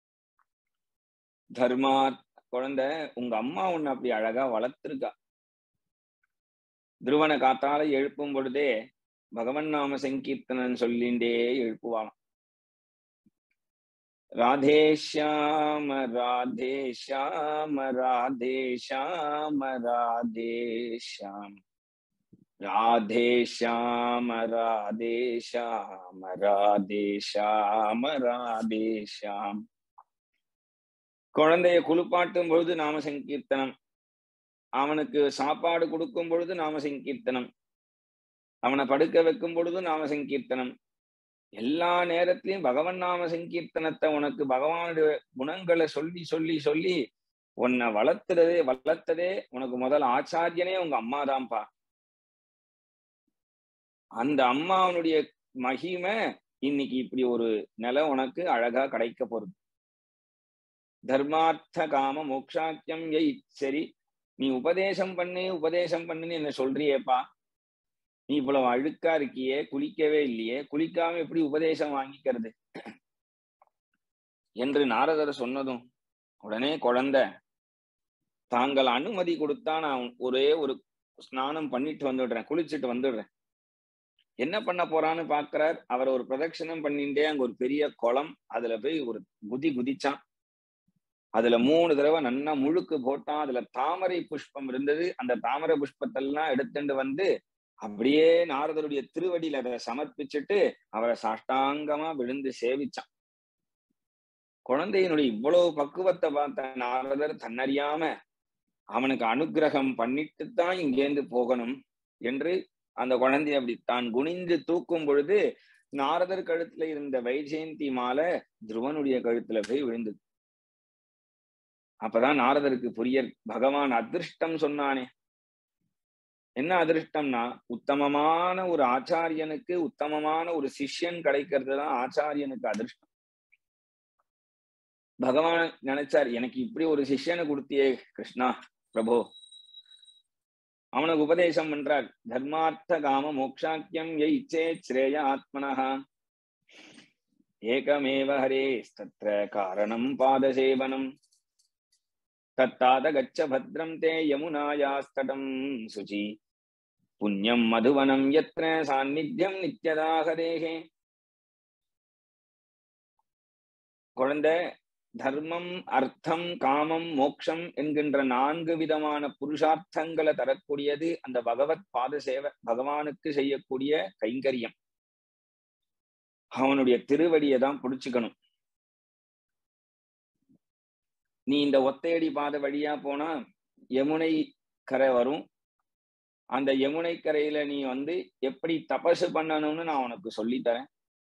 தர்மாத் குழந்தை உங்க அம்மா உன்னை அப்படி அழகா வளர்த்திருக்கா துருவனை காத்தால எழுப்பும் பொழுதே பகவன் நாம சங்கீர்த்தனன் சொல்லிண்டே எழுப்புவாளாம் ராதே ஷியாம ராதே ஷியாம ராதே ஷியாம ராதே ஷியாம் ராதே ஷியாம ராதே ஷியாம ராதே ஷியாம ராதே ஷியாம் குழந்தைய குளிப்பாட்டும் பொழுது நாம சங்கீர்த்தனம் அவனுக்கு சாப்பாடு கொடுக்கும் பொழுது நாம சங்கீர்த்தனம் அவனை படுக்க வைக்கும் பொழுது நாம சங்கீர்த்தனம் எல்லா நேரத்திலையும் பகவன் நாம சங்கீர்த்தனத்தை உனக்கு பகவானுடைய குணங்களை சொல்லி சொல்லி சொல்லி உன்னை வளர்த்துறதே வளர்த்ததே உனக்கு முதல் ஆச்சாரியனே உங்க அம்மா தான்ப்பா அந்த அம்மாவனுடைய மகிமை இன்னைக்கு இப்படி ஒரு நிலை உனக்கு அழகா கிடைக்க போறது தர்மார்த்த காம மோக்ஷாக்கியம் எய் சரி நீ உபதேசம் பண்ணு உபதேசம் பண்ணுன்னு என்ன சொல்றியேப்பா நீ இவ்வளவு அழுக்கா இருக்கியே குளிக்கவே இல்லையே குளிக்காம எப்படி உபதேசம் வாங்கிக்கிறது என்று நாரதர் சொன்னதும் உடனே குழந்தை தாங்கள் அனுமதி கொடுத்தா நான் ஒரே ஒரு ஸ்நானம் பண்ணிட்டு வந்துடுறேன் குளிச்சுட்டு வந்துடுறேன் என்ன பண்ண போறான்னு பாக்குறார் அவர் ஒரு பிரதட்சணம் பண்ணிட்டே அங்க ஒரு பெரிய குளம் அதுல போய் ஒரு குதி குதிச்சான் அதுல மூணு தடவை நன்னா முழுக்கு போட்டான் அதுல தாமரை புஷ்பம் இருந்தது அந்த தாமரை புஷ்பத்தெல்லாம் எடுத்துட்டு வந்து அப்படியே நாரதருடைய திருவடியில அதை சமர்ப்பிச்சுட்டு அவரை சாஷ்டாங்கமா விழுந்து சேவிச்சான் குழந்தையினுடைய இவ்வளவு பக்குவத்தை பார்த்த நாரதர் தன்னறியாம அவனுக்கு அனுகிரகம் பண்ணிட்டு தான் இங்கேருந்து போகணும் என்று அந்த குழந்தைய அப்படி தான் குனிந்து தூக்கும் பொழுது நாரதர் கழுத்துல இருந்த வைஜெயந்தி மாலை துருவனுடைய கழுத்துல போய் விழுந்தது அப்பதான் நாரதருக்கு புரிய பகவான் அதிர்ஷ்டம் சொன்னானே என்ன அதிர்ஷ்டம்னா உத்தமமான ஒரு ஆச்சாரியனுக்கு உத்தமமான ஒரு சிஷ்யன் கிடைக்கிறது தான் ஆச்சாரியனுக்கு அதிர்ஷ்டம் பகவான் நினைச்சார் எனக்கு இப்படி ஒரு சிஷ்யனை கொடுத்தியே கிருஷ்ணா பிரபு அவனுக்கு உபதேசம் பண்றார் தர்மார்த்த காம மோக்ஷாக்கியம் இச்சே ஸ்ரேய ஆத்மனஹா ஏகமேவ ஹரே தத்ர காரணம் பாதசேவனம் தத்தாத கச்ச பத்ரம் தே யமுனாயாஸ்தடம் சுச்சி புண்ணியம் மதுவனம் எத்திர சாநித்தியம் நித்யதாகதேகே குழந்தை தர்மம் அர்த்தம் காமம் மோக்ஷம் என்கின்ற நான்கு விதமான புருஷார்த்தங்களை தரக்கூடியது அந்த பகவத் பாத சேவை பகவானுக்கு செய்யக்கூடிய கைங்கரியம் அவனுடைய திருவடியை தான் பிடிச்சுக்கணும் நீ இந்த ஒத்தையடி பாதை வழியா போனா யமுனை கரை வரும் அந்த யமுனை கரையில நீ வந்து எப்படி தபசு பண்ணணும்னு நான் உனக்கு சொல்லித்தரேன்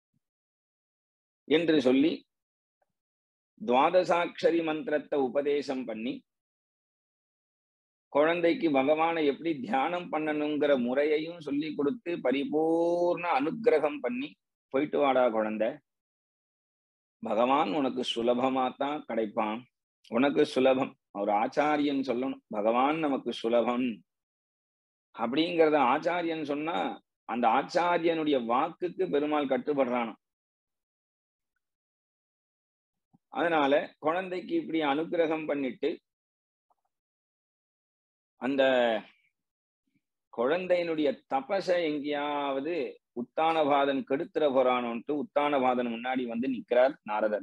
என்று சொல்லி துவாதசாட்சரி மந்திரத்தை உபதேசம் பண்ணி குழந்தைக்கு பகவானை எப்படி தியானம் பண்ணணுங்கிற முறையையும் சொல்லி கொடுத்து பரிபூர்ண அனுக்கிரகம் பண்ணி போயிட்டு வாடா குழந்தை பகவான் உனக்கு சுலபமா தான் கிடைப்பான் உனக்கு சுலபம் ஒரு ஆச்சாரியன் சொல்லணும் பகவான் நமக்கு சுலபம் அப்படிங்கறத ஆச்சாரியன் சொன்னா அந்த ஆச்சாரியனுடைய வாக்குக்கு பெருமாள் கட்டுப்படுறான் அதனால குழந்தைக்கு இப்படி அனுக்கிரகம் பண்ணிட்டு அந்த குழந்தையினுடைய தபசை எங்கேயாவது உத்தானபாதன் கெடுத்துற போறானோன்ட்டு உத்தானபாதன் முன்னாடி வந்து நிக்கிறார் நாரதர்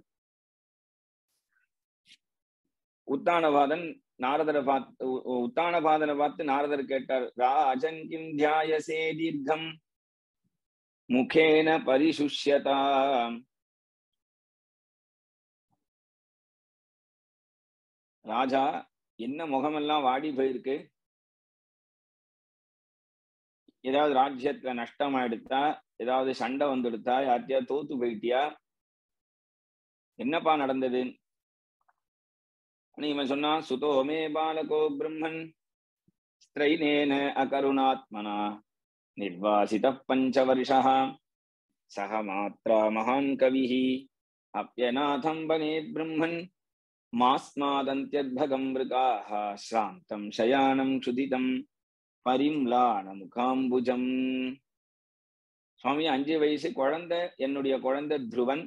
உத்தானபாதன் நாரதரை பார்த்து உத்தானபாதனை பார்த்து நாரதர் கேட்டார் ராஜன் கிம் தியாயசே தீர்க்கம் முகேன பரிசுஷ்யதா ராஜா என்ன முகமெல்லாம் வாடி போயிருக்கு ஏதாவது ராஜ்யத்துல நஷ்டம் ஆயிடுத்தா ஏதாவது சண்டை வந்துடுத்தா யார்த்தியா தோத்து போயிட்டியா என்னப்பா நடந்தது இவன் சொன்னா சுதோமே பாலகோ பிரம்மன் ஸ்திரைனேன அகருணாத்மனா நிர்வாசித பஞ்சவர்ஷா சக மாத்ரா மகான் கவிஹி அப்பியநாதம் பனே பிரம்மன் மாஸ்மாதந்தியத்பகம் மிருகாः சாந்தம் சயானம் சுதிதம் பரிம்லான முகாம்புஜம் சுவாமி அஞ்சு வயசு குழந்தை என்னுடைய குழந்தை துருவன்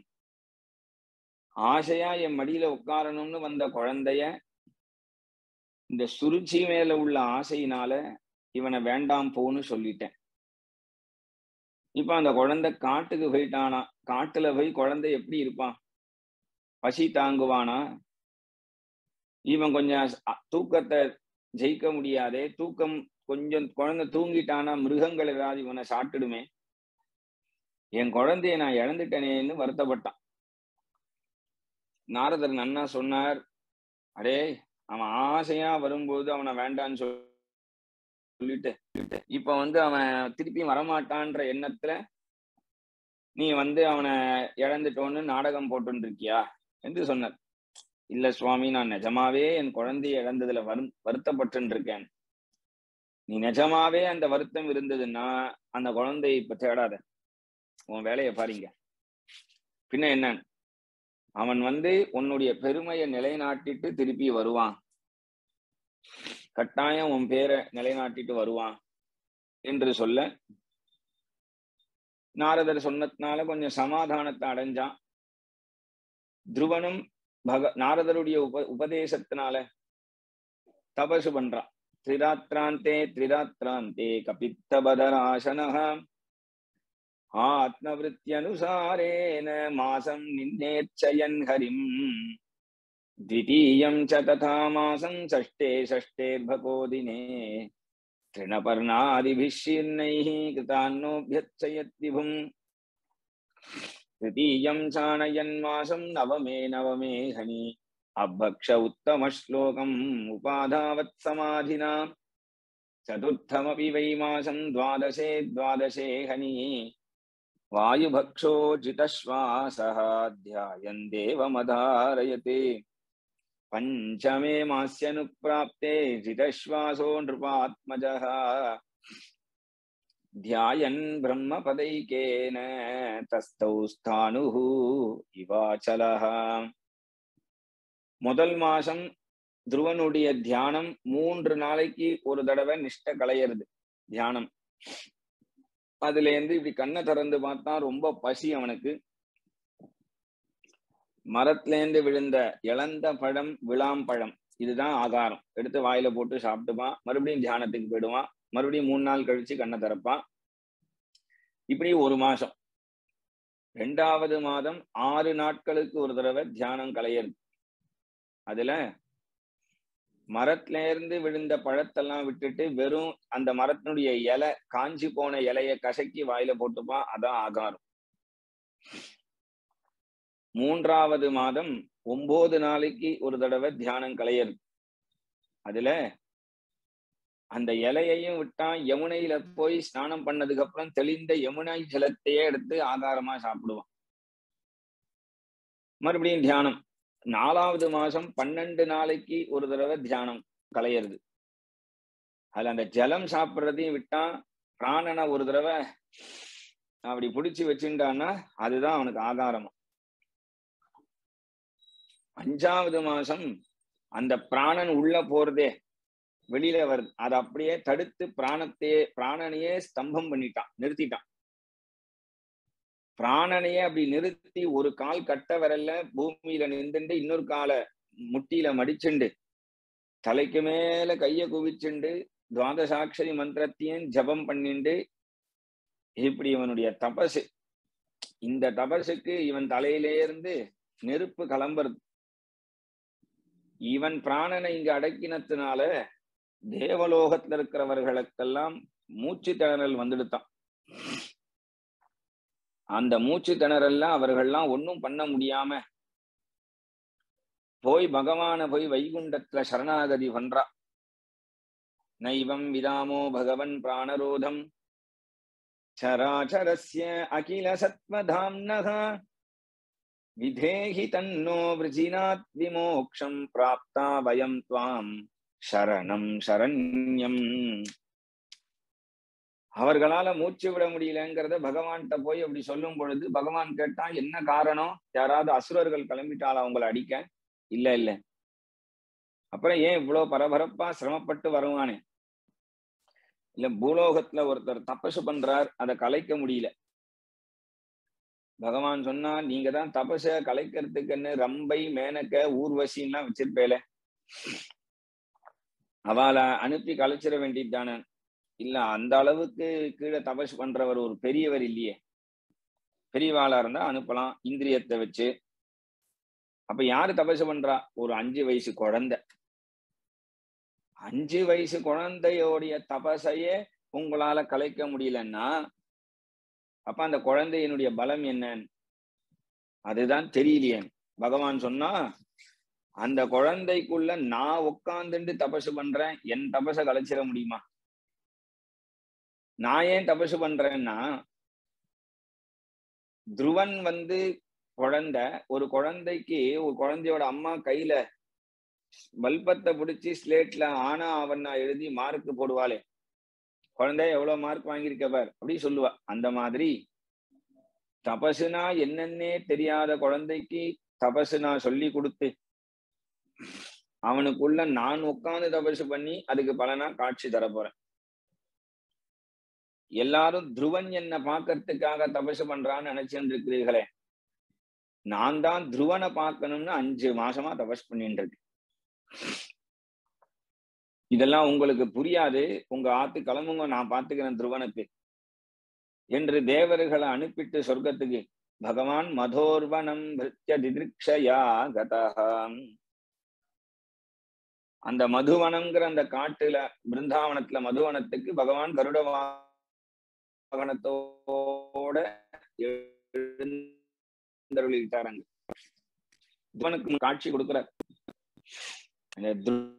ஆசையா என் மடியில உட்காரணும்னு வந்த குழந்தைய இந்த சுருச்சி மேல உள்ள ஆசையினால இவனை வேண்டாம் போன்னு சொல்லிட்டேன் இப்ப அந்த குழந்தை காட்டுக்கு போயிட்டானா காட்டுல போய் குழந்தை எப்படி இருப்பான் பசி தாங்குவானா இவன் கொஞ்சம் தூக்கத்தை ஜெயிக்க முடியாதே தூக்கம் கொஞ்சம் குழந்தை தூங்கிட்டானா மிருகங்கள் ஏதாவது இவனை சாப்பிட்டுடுமே என் குழந்தைய நான் இழந்துட்டேனேன்னு வருத்தப்பட்டான் நாரதர் நன்னா சொன்னார் அடே அவன் ஆசையா வரும்போது அவனை வேண்டான்னு சொல்லிட்டு இப்ப வந்து அவன் திருப்பியும் வரமாட்டான்ற எண்ணத்துல நீ வந்து அவனை இழந்துட்டோன்னு நாடகம் போட்டு இருக்கியா என்று சொன்னார் இல்ல சுவாமி நான் நிஜமாவே என் குழந்தைய இழந்ததுல வரு வருத்தப்பட்டு இருக்கேன் நீ நிஜமாவே அந்த வருத்தம் இருந்ததுன்னா அந்த குழந்தைய இப்ப தேடாத உன் வேலையை பாருங்க பின்ன என்ன அவன் வந்து உன்னுடைய பெருமையை நிலைநாட்டிட்டு திருப்பி வருவான் கட்டாயம் உன் பேரை நிலைநாட்டிட்டு வருவான் என்று சொல்ல நாரதர் சொன்னதுனால கொஞ்சம் சமாதானத்தை அடைஞ்சான் துருவனும் பக நாரதருடைய உப உபதேசத்தினால தபசு பண்றான் திரிராத்ராந்தே திரிராத்ராந்தே கபித்தபதராசனஹ ஆத்மவிருத்தியனுசாரேன மாசம் நின்னேச்சயன் ஹரிம் द्वितीयं च तथा मासं षष्ठे षष्ठेर्भको दिने तृणपर्णादिभिः शीर्णैः कृतान्नोऽभ्यर्चयत् विभुम् तृतीयं चाणयन्मासं नवमे नवमे हनि अभक्ष उत्तमश्लोकम् उपाधावत् समाधिना चतुर्थमपि वै मासं द्वादशे द्वादशे हनि वायुभक्षोजितश्वासः ध्यायन् देवमधारयते पञ्चमे मास्यनुप्राप्ते जितश्वासो नृपात्मजः ध्यायन् ब्रह्मपदैकेन तस्थौ स्थाणुः இவாச்சலः முதல் மாசம் துருவனுடைய தியானம் மூன்று நாளைக்கு ஒரு தடவை நிஷ்ட களையிறது தியானம் அதுல இருந்து இப்படி கண்ணை திறந்து பார்த்தா ரொம்ப பசி அவனுக்கு மரத்துல விழுந்த இழந்த பழம் விளாம்பழம் இதுதான் ஆகாரம் எடுத்து வாயில போட்டு சாப்பிட்டுப்பான் மறுபடியும் தியானத்துக்கு போயிடுவான் மறுபடியும் மூணு நாள் கழிச்சு கண்ணை திறப்பான் இப்படி ஒரு மாசம் ரெண்டாவது மாதம் ஆறு நாட்களுக்கு ஒரு தடவை தியானம் கலையிறது அதுல மரத்துல இருந்து விழுந்த பழத்தெல்லாம் விட்டுட்டு வெறும் அந்த மரத்தினுடைய இலை காஞ்சி போன இலைய கசக்கி வாயில போட்டுப்பான் அதான் ஆகாரம் மூன்றாவது மாதம் ஒன்பது நாளைக்கு ஒரு தடவை தியானம் கலையது அதுல அந்த இலையையும் விட்டா யமுனையில போய் ஸ்நானம் பண்ணதுக்கு அப்புறம் தெளிந்த யமுனை ஜலத்தையே எடுத்து ஆகாரமா சாப்பிடுவான் மறுபடியும் தியானம் நாலாவது மாசம் பன்னெண்டு நாளைக்கு ஒரு தடவை தியானம் கலையிறது அதுல அந்த ஜலம் சாப்பிட்றதையும் விட்டா பிராணனை ஒரு தடவை அப்படி பிடிச்சி வச்சுட்டான்னா அதுதான் அவனுக்கு ஆதாரமா அஞ்சாவது மாசம் அந்த பிராணன் உள்ள போறதே வெளியில வருது அதை அப்படியே தடுத்து பிராணத்தையே பிராணனையே ஸ்தம்பம் பண்ணிட்டான் நிறுத்திட்டான் பிராணனையே அப்படி நிறுத்தி ஒரு கால் கட்ட வரல பூமியில நின்றுண்டு இன்னொரு காலை முட்டியில மடிச்சுண்டு தலைக்கு மேல கைய குவிச்சுண்டு துவாதசாட்சரி மந்திரத்தையும் ஜபம் பண்ணிண்டு இப்படி இவனுடைய தபசு இந்த தபசுக்கு இவன் தலையிலே இருந்து நெருப்பு கிளம்புறது இவன் பிராணனை இங்க அடக்கினத்தினால தேவலோகத்துல இருக்கிறவர்களுக்கெல்லாம் மூச்சு திணறல் வந்துடுத்தான் அந்த மூச்சு திணறல்லாம் அவர்கள்லாம் ஒன்றும் பண்ண முடியாம போய் பகவான போய் வைகுண்டத்துல சரணாகதி பண்றா நைவம் விதாமோ பகவன் பிராணரோதம் சராச்சரஸ்ய அகில சத்வதாம்னக விதேஹி தன்னோ விருஜினாத் விமோக்ஷம் பிராப்தா வயம் துவாம் சரணம் சரண்யம் அவர்களால மூச்சு விட முடியலங்கிறத பகவான்கிட்ட போய் அப்படி சொல்லும் பொழுது பகவான் கேட்டா என்ன காரணம் யாராவது அசுரர்கள் கிளம்பிட்டாளா அவங்களை அடிக்க இல்ல இல்ல அப்புறம் ஏன் இவ்வளவு பரபரப்பா சிரமப்பட்டு வருவானே இல்ல பூலோகத்துல ஒருத்தர் தபசு பண்றார் அதை கலைக்க முடியல பகவான் சொன்னா நீங்க தான் தபச கலைக்கிறதுக்குன்னு ரம்பை மேனக்க ஊர்வசின்லாம் வச்சிருப்பேல அவளை அனுப்பி கலைச்சிட வேண்டியதுதானே இல்ல அந்த அளவுக்கு கீழே தபஸ் பண்றவர் ஒரு பெரியவர் இல்லையே பெரியவாளா இருந்தா அனுப்பலாம் இந்திரியத்தை வச்சு அப்ப யாரு தபசு பண்றா ஒரு அஞ்சு வயசு குழந்தை அஞ்சு வயசு குழந்தையோடைய தபசையே உங்களால கலைக்க முடியலன்னா அப்ப அந்த குழந்தையினுடைய பலம் என்னன்னு அதுதான் தெரியலையே பகவான் சொன்னா அந்த குழந்தைக்குள்ள நான் உட்காந்துட்டு தபசு பண்றேன் என் தபச கலைச்சிட முடியுமா நான் ஏன் தபசு பண்றேன்னா துருவன் வந்து குழந்தை ஒரு குழந்தைக்கு ஒரு குழந்தையோட அம்மா கையில வல்பத்தை பிடிச்சி ஸ்லேட்ல ஆனா அவனா எழுதி மார்க் போடுவாளே குழந்தை எவ்வளவு மார்க் வாங்கியிருக்க பார் அப்படி சொல்லுவா அந்த மாதிரி தபசுனா என்னன்னே தெரியாத குழந்தைக்கு தபசுனா சொல்லி கொடுத்து அவனுக்குள்ள நான் உட்கார்ந்து தபசு பண்ணி அதுக்கு பலனா காட்சி தர போறேன் எல்லாரும் துருவன் என்ன பாக்கிறதுக்காக தபசு பண்றான்னு நினைச்சுட்டு இருக்கிறீர்களே நான் தான் துருவனை பார்க்கணும்னு அஞ்சு மாசமா தபஸ் பண்ணிட்டு இருக்கு இதெல்லாம் உங்களுக்கு புரியாது உங்க ஆத்து கிளம்புங்க நான் பாத்துக்கிறேன் துருவனுக்கு என்று தேவர்களை அனுப்பிட்டு சொர்க்கத்துக்கு பகவான் மதோர்வனம் பிருத்திய திதிருக்ஷயா கதகம் அந்த மதுவனம்ங்கிற அந்த காட்டுல பிருந்தாவனத்துல மதுவனத்துக்கு பகவான் கருட வாகனத்தோட எழுந்தருளிட்டாராங்க துவனுக்கு காட்சி கொடுக்கிறார் அந்த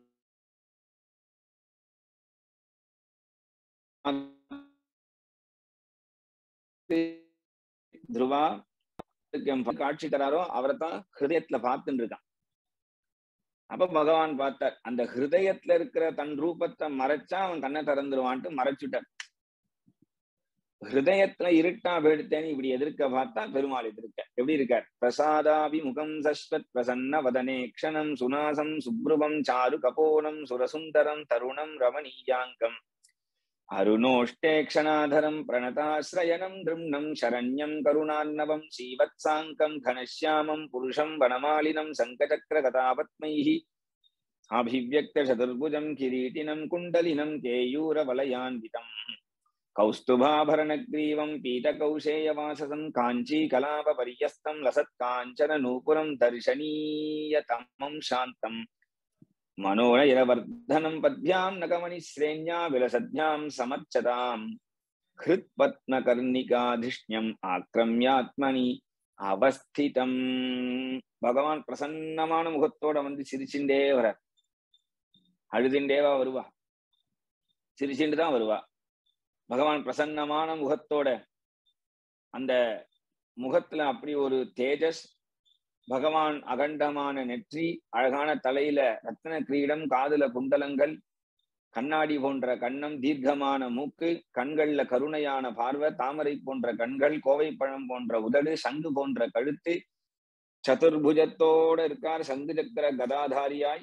துருவா காட்சி தராரோ அவரை தான் ஹிருதயத்துல பார்த்துட்டு இருக்கான் அப்ப பகவான் பார்த்தார் அந்த ஹிருதயத்துல இருக்கிற தன் ரூபத்தை மறைச்சா அவன் கண்ணை திறந்துருவான்ட்டு மறைச்சுட்டார் ஹிருதயத்துல இருட்டா போயிடுத்தேன்னு இப்படி எதிர்க்க பார்த்தா பெருமாள் எதிர்க்க எப்படி இருக்கார் பிரசாதாபி முகம் சஸ்வத் பிரசன்ன வதனே க்ஷணம் சுனாசம் சுப்ருவம் சாரு கபோனம் சுரசுந்தரம் தருணம் ரமணீயாங்கம் அருணோஷ்டே க்ஷணாதரம் பிரணதாசிரயணம் திரும்ணம் சரண்யம் கருணார்ணவம் ஸ்ரீவத்சாங்கம் கணஷ்யாமம் புருஷம் வனமாலினம் சங்கச்சக்கர கதாபத்மைः அபிவியக்த சதுர்புஜம் கிரீட்டினம் குண்டலினம் கேயூரவலயான்விதம் கௌஸ்துபாபரணக்ரீவம் பீதகௌசேயவாசசம் காஞ்சீகலாபபரியஸ்தம் லசத்காஞ்சன நூபுரம் தர்ஷனீயதமம் சாந்தம் मनोनयरवर्धनं पद्भ्यां नगमणिश्रेण्या विलसद्भ्यां समर्चताम् ஹிருத்பத்மகர்ணிகாதிஷ்யம் ஆக்ரமியாத்மனி அவஸ்திதம் பகவான் பிரசன்னமான முகத்தோட வந்து சிரிச்சுட்டே வர அழுதுண்டேவா வருவா சிரிச்சுட்டு தான் வருவா பகவான் பிரசன்னமான முகத்தோட அந்த முகத்துல அப்படி ஒரு தேஜஸ் பகவான் அகண்டமான நெற்றி அழகான தலையில ரத்ன கிரீடம் காதுல குண்டலங்கள் கண்ணாடி போன்ற கண்ணம் தீர்க்கமான மூக்கு கண்கள்ல கருணையான பார்வை தாமரை போன்ற கண்கள் கோவை பழம் போன்ற உதடு சங்கு போன்ற கழுத்து சதுர்புஜத்தோட இருக்கார் சங்கு சக்கர கதாதாரியாய்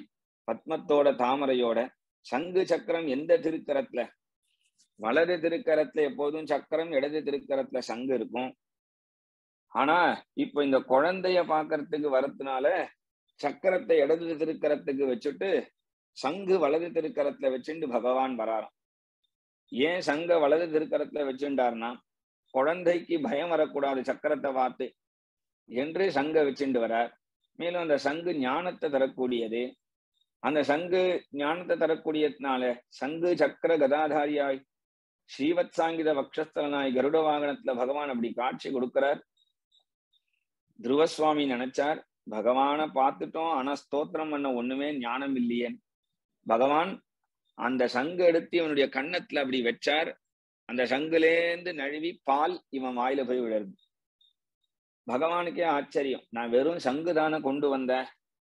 பத்மத்தோட தாமரையோட சங்கு சக்கரம் எந்த திருக்கரத்துல வலது திருக்கரத்துல எப்போதும் சக்கரம் இடது திருக்கரத்துல சங்கு இருக்கும் ஆனா இப்ப இந்த குழந்தைய பாக்குறதுக்கு வரதுனால சக்கரத்தை இடது திருக்கரத்துக்கு வச்சுட்டு சங்கு வலது திருக்கரத்துல வச்சுட்டு பகவான் வராராம் ஏன் சங்க வலது திருக்கரத்துல வச்சுட்டார்னா குழந்தைக்கு பயம் வரக்கூடாது சக்கரத்தை பார்த்து என்று சங்க வச்சுட்டு வரார் மேலும் அந்த சங்கு ஞானத்தை தரக்கூடியது அந்த சங்கு ஞானத்தை தரக்கூடியதுனால சங்கு சக்கர கதாதாரியாய் ஸ்ரீவத் சாங்கித வக்ஷஸ்தலனாய் கருட வாகனத்துல பகவான் அப்படி காட்சி கொடுக்கிறார் துருவசுவாமி நினைச்சார் பகவானை பார்த்துட்டோம் ஆனா ஸ்தோத்திரம் பண்ண ஒண்ணுமே ஞானம் இல்லையே பகவான் அந்த சங்கு எடுத்து இவனுடைய கன்னத்துல அப்படி வச்சார் அந்த சங்குலேந்து நழுவி பால் இவன் வாயில போய் விழுறது பகவானுக்கே ஆச்சரியம் நான் வெறும் சங்கு தானே கொண்டு வந்தேன்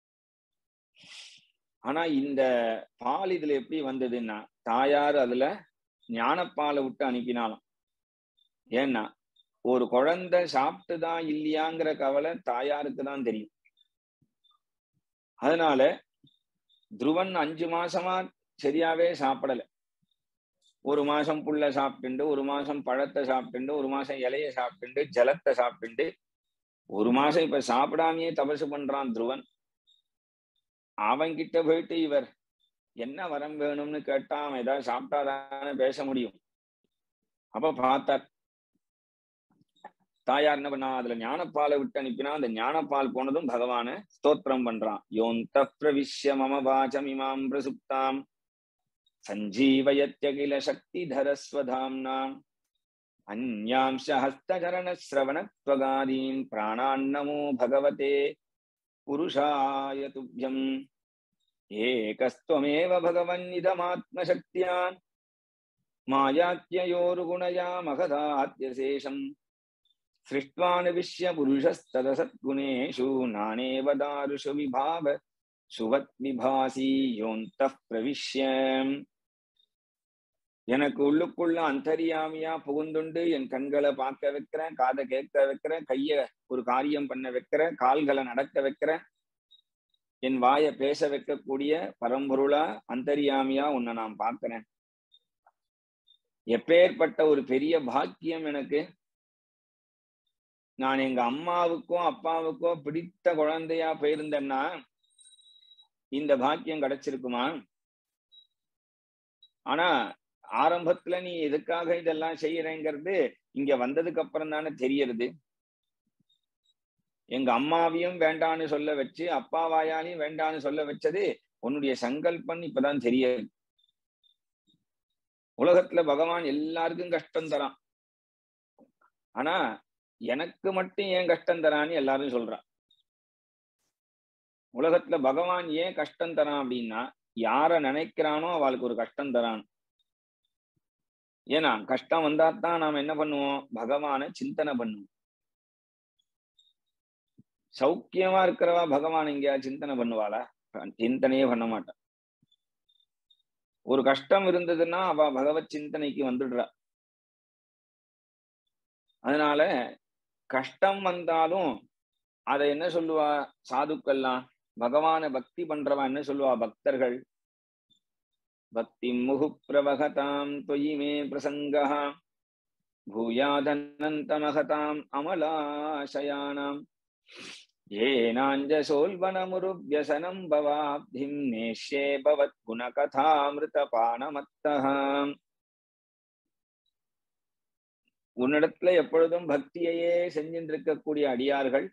ஆனா இந்த பால் இதுல எப்படி வந்ததுன்னா தாயார் அதுல ஞானப்பாலை விட்டு அனுப்பினாலும் ஏன்னா ஒரு குழந்தை சாப்பிட்டுதான் இல்லையாங்கிற கவலை தாயாருக்கு தான் தெரியும் அதனால துருவன் அஞ்சு மாசமா சரியாவே சாப்பிடல ஒரு மாசம் புல்ல சாப்பிட்டுண்டு ஒரு மாசம் பழத்தை சாப்பிட்டுண்டு ஒரு மாசம் இலைய சாப்பிட்டுண்டு ஜலத்தை சாப்பிட்டுண்டு ஒரு மாசம் இப்ப சாப்பிடாமையே தபசு பண்றான் துருவன் அவன்கிட்ட போயிட்டு இவர் என்ன வரம் வேணும்னு கேட்டா அவன் ஏதாவது சாப்பிட்டாதானே பேச முடியும் அப்ப பார்த்தார் தாயார் என்ன பண்ணா அதுல ஞானப்பாலை விட்டு அனுப்பினா அந்த ஞானப்பால் போனதும் பகவான ஸ்தோத்திரம் பண்றான் யோந்த பிரவிஷ்ய மம வாச்சம் இமாம் பிரசுப்தாம் சஞ்சீவயத்யகில சக்தி தரஸ்வதாம்னாம் அந்யாம்ச ஹஸ்தகரண சிரவணத்வகாதீன் பிராணான்னமோ பகவதே புருஷாய துப்யம் ஏகஸ்துவமேவ பகவன்னிதமாத்மசக்தியான் மாயாத்யயோருகுணயா மகதாத்யசேஷம் सृष्ट्वानुविश्य पुरुषस्तदसद्गुणेषु नानेव दारुषु विभाव சுவத் விபாசி யோந்த பிரவிஷ்ய எனக்கு உள்ளுக்குள்ள அந்தரியாமியா புகுந்துண்டு என் கண்களை பார்க்க வைக்கிறேன் காதை கேட்க வைக்கிறேன் கைய ஒரு காரியம் பண்ண வைக்கிறேன் கால்களை நடக்க வைக்கிறேன் என் வாயை பேச வைக்கக்கூடிய பரம்பொருளா அந்தரியாமியா உன்னை நான் பார்க்கிறேன் எப்பேற்பட்ட ஒரு பெரிய பாக்கியம் எனக்கு நான் எங்க அம்மாவுக்கோ அப்பாவுக்கோ பிடித்த குழந்தையா போயிருந்தேன்னா இந்த பாக்கியம் கிடைச்சிருக்குமா ஆனா ஆரம்பத்துல நீ எதுக்காக இதெல்லாம் செய்யறேங்கிறது இங்க வந்ததுக்கு அப்புறம் தானே தெரியறது எங்க அம்மாவையும் வேண்டான்னு சொல்ல வச்சு அப்பா வாயாலையும் வேண்டான்னு சொல்ல வச்சது உன்னுடைய சங்கல்பம் இப்பதான் தெரியுது உலகத்துல பகவான் எல்லாருக்கும் கஷ்டம் தரான் ஆனா எனக்கு மட்டும் ஏன் கஷ்டம் தரான்னு எல்லாரும் சொல்றான் உலகத்துல பகவான் ஏன் கஷ்டம் தரான் அப்படின்னா யார நினைக்கிறானோ அவளுக்கு ஒரு கஷ்டம் தரான் ஏன்னா கஷ்டம் வந்தா தான் நாம என்ன பண்ணுவோம் பகவான சிந்தனை பண்ணுவோம் சௌக்கியமா இருக்கிறவா பகவான் எங்கேயா சிந்தனை பண்ணுவாளா சிந்தனையே பண்ண மாட்டான் ஒரு கஷ்டம் இருந்ததுன்னா அவ பகவத் சிந்தனைக்கு வந்துடுறா அதனால கஷ்டம் வந்தாலும் அதை என்ன சொல்லுவா சாதுக்கள்லாம் பகவான பக்தி பண்றவா என்ன சொல்லுவா பக்தர்கள் பக்தி முகு பிரவகதாம் தொயி மே பிரசங்கா பூயாதனந்தமகதாம் அமலாசயானாம் ஏனாஞ்சசோல்வனமுருவியசனம் பவாப்திம் நேஷ்யே பவத் குணகதாமிருதபானமத்தகாம் உன்னிடத்துல எப்பொழுதும் பக்தியையே செஞ்சுட்டு இருக்கக்கூடிய அடியார்கள்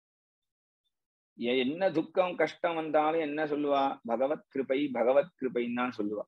என்ன துக்கம் கஷ்டம் வந்தாலும் என்ன சொல்லுவா பகவத் கிருபை பகவத் கிருபைன்னு தான் சொல்லுவா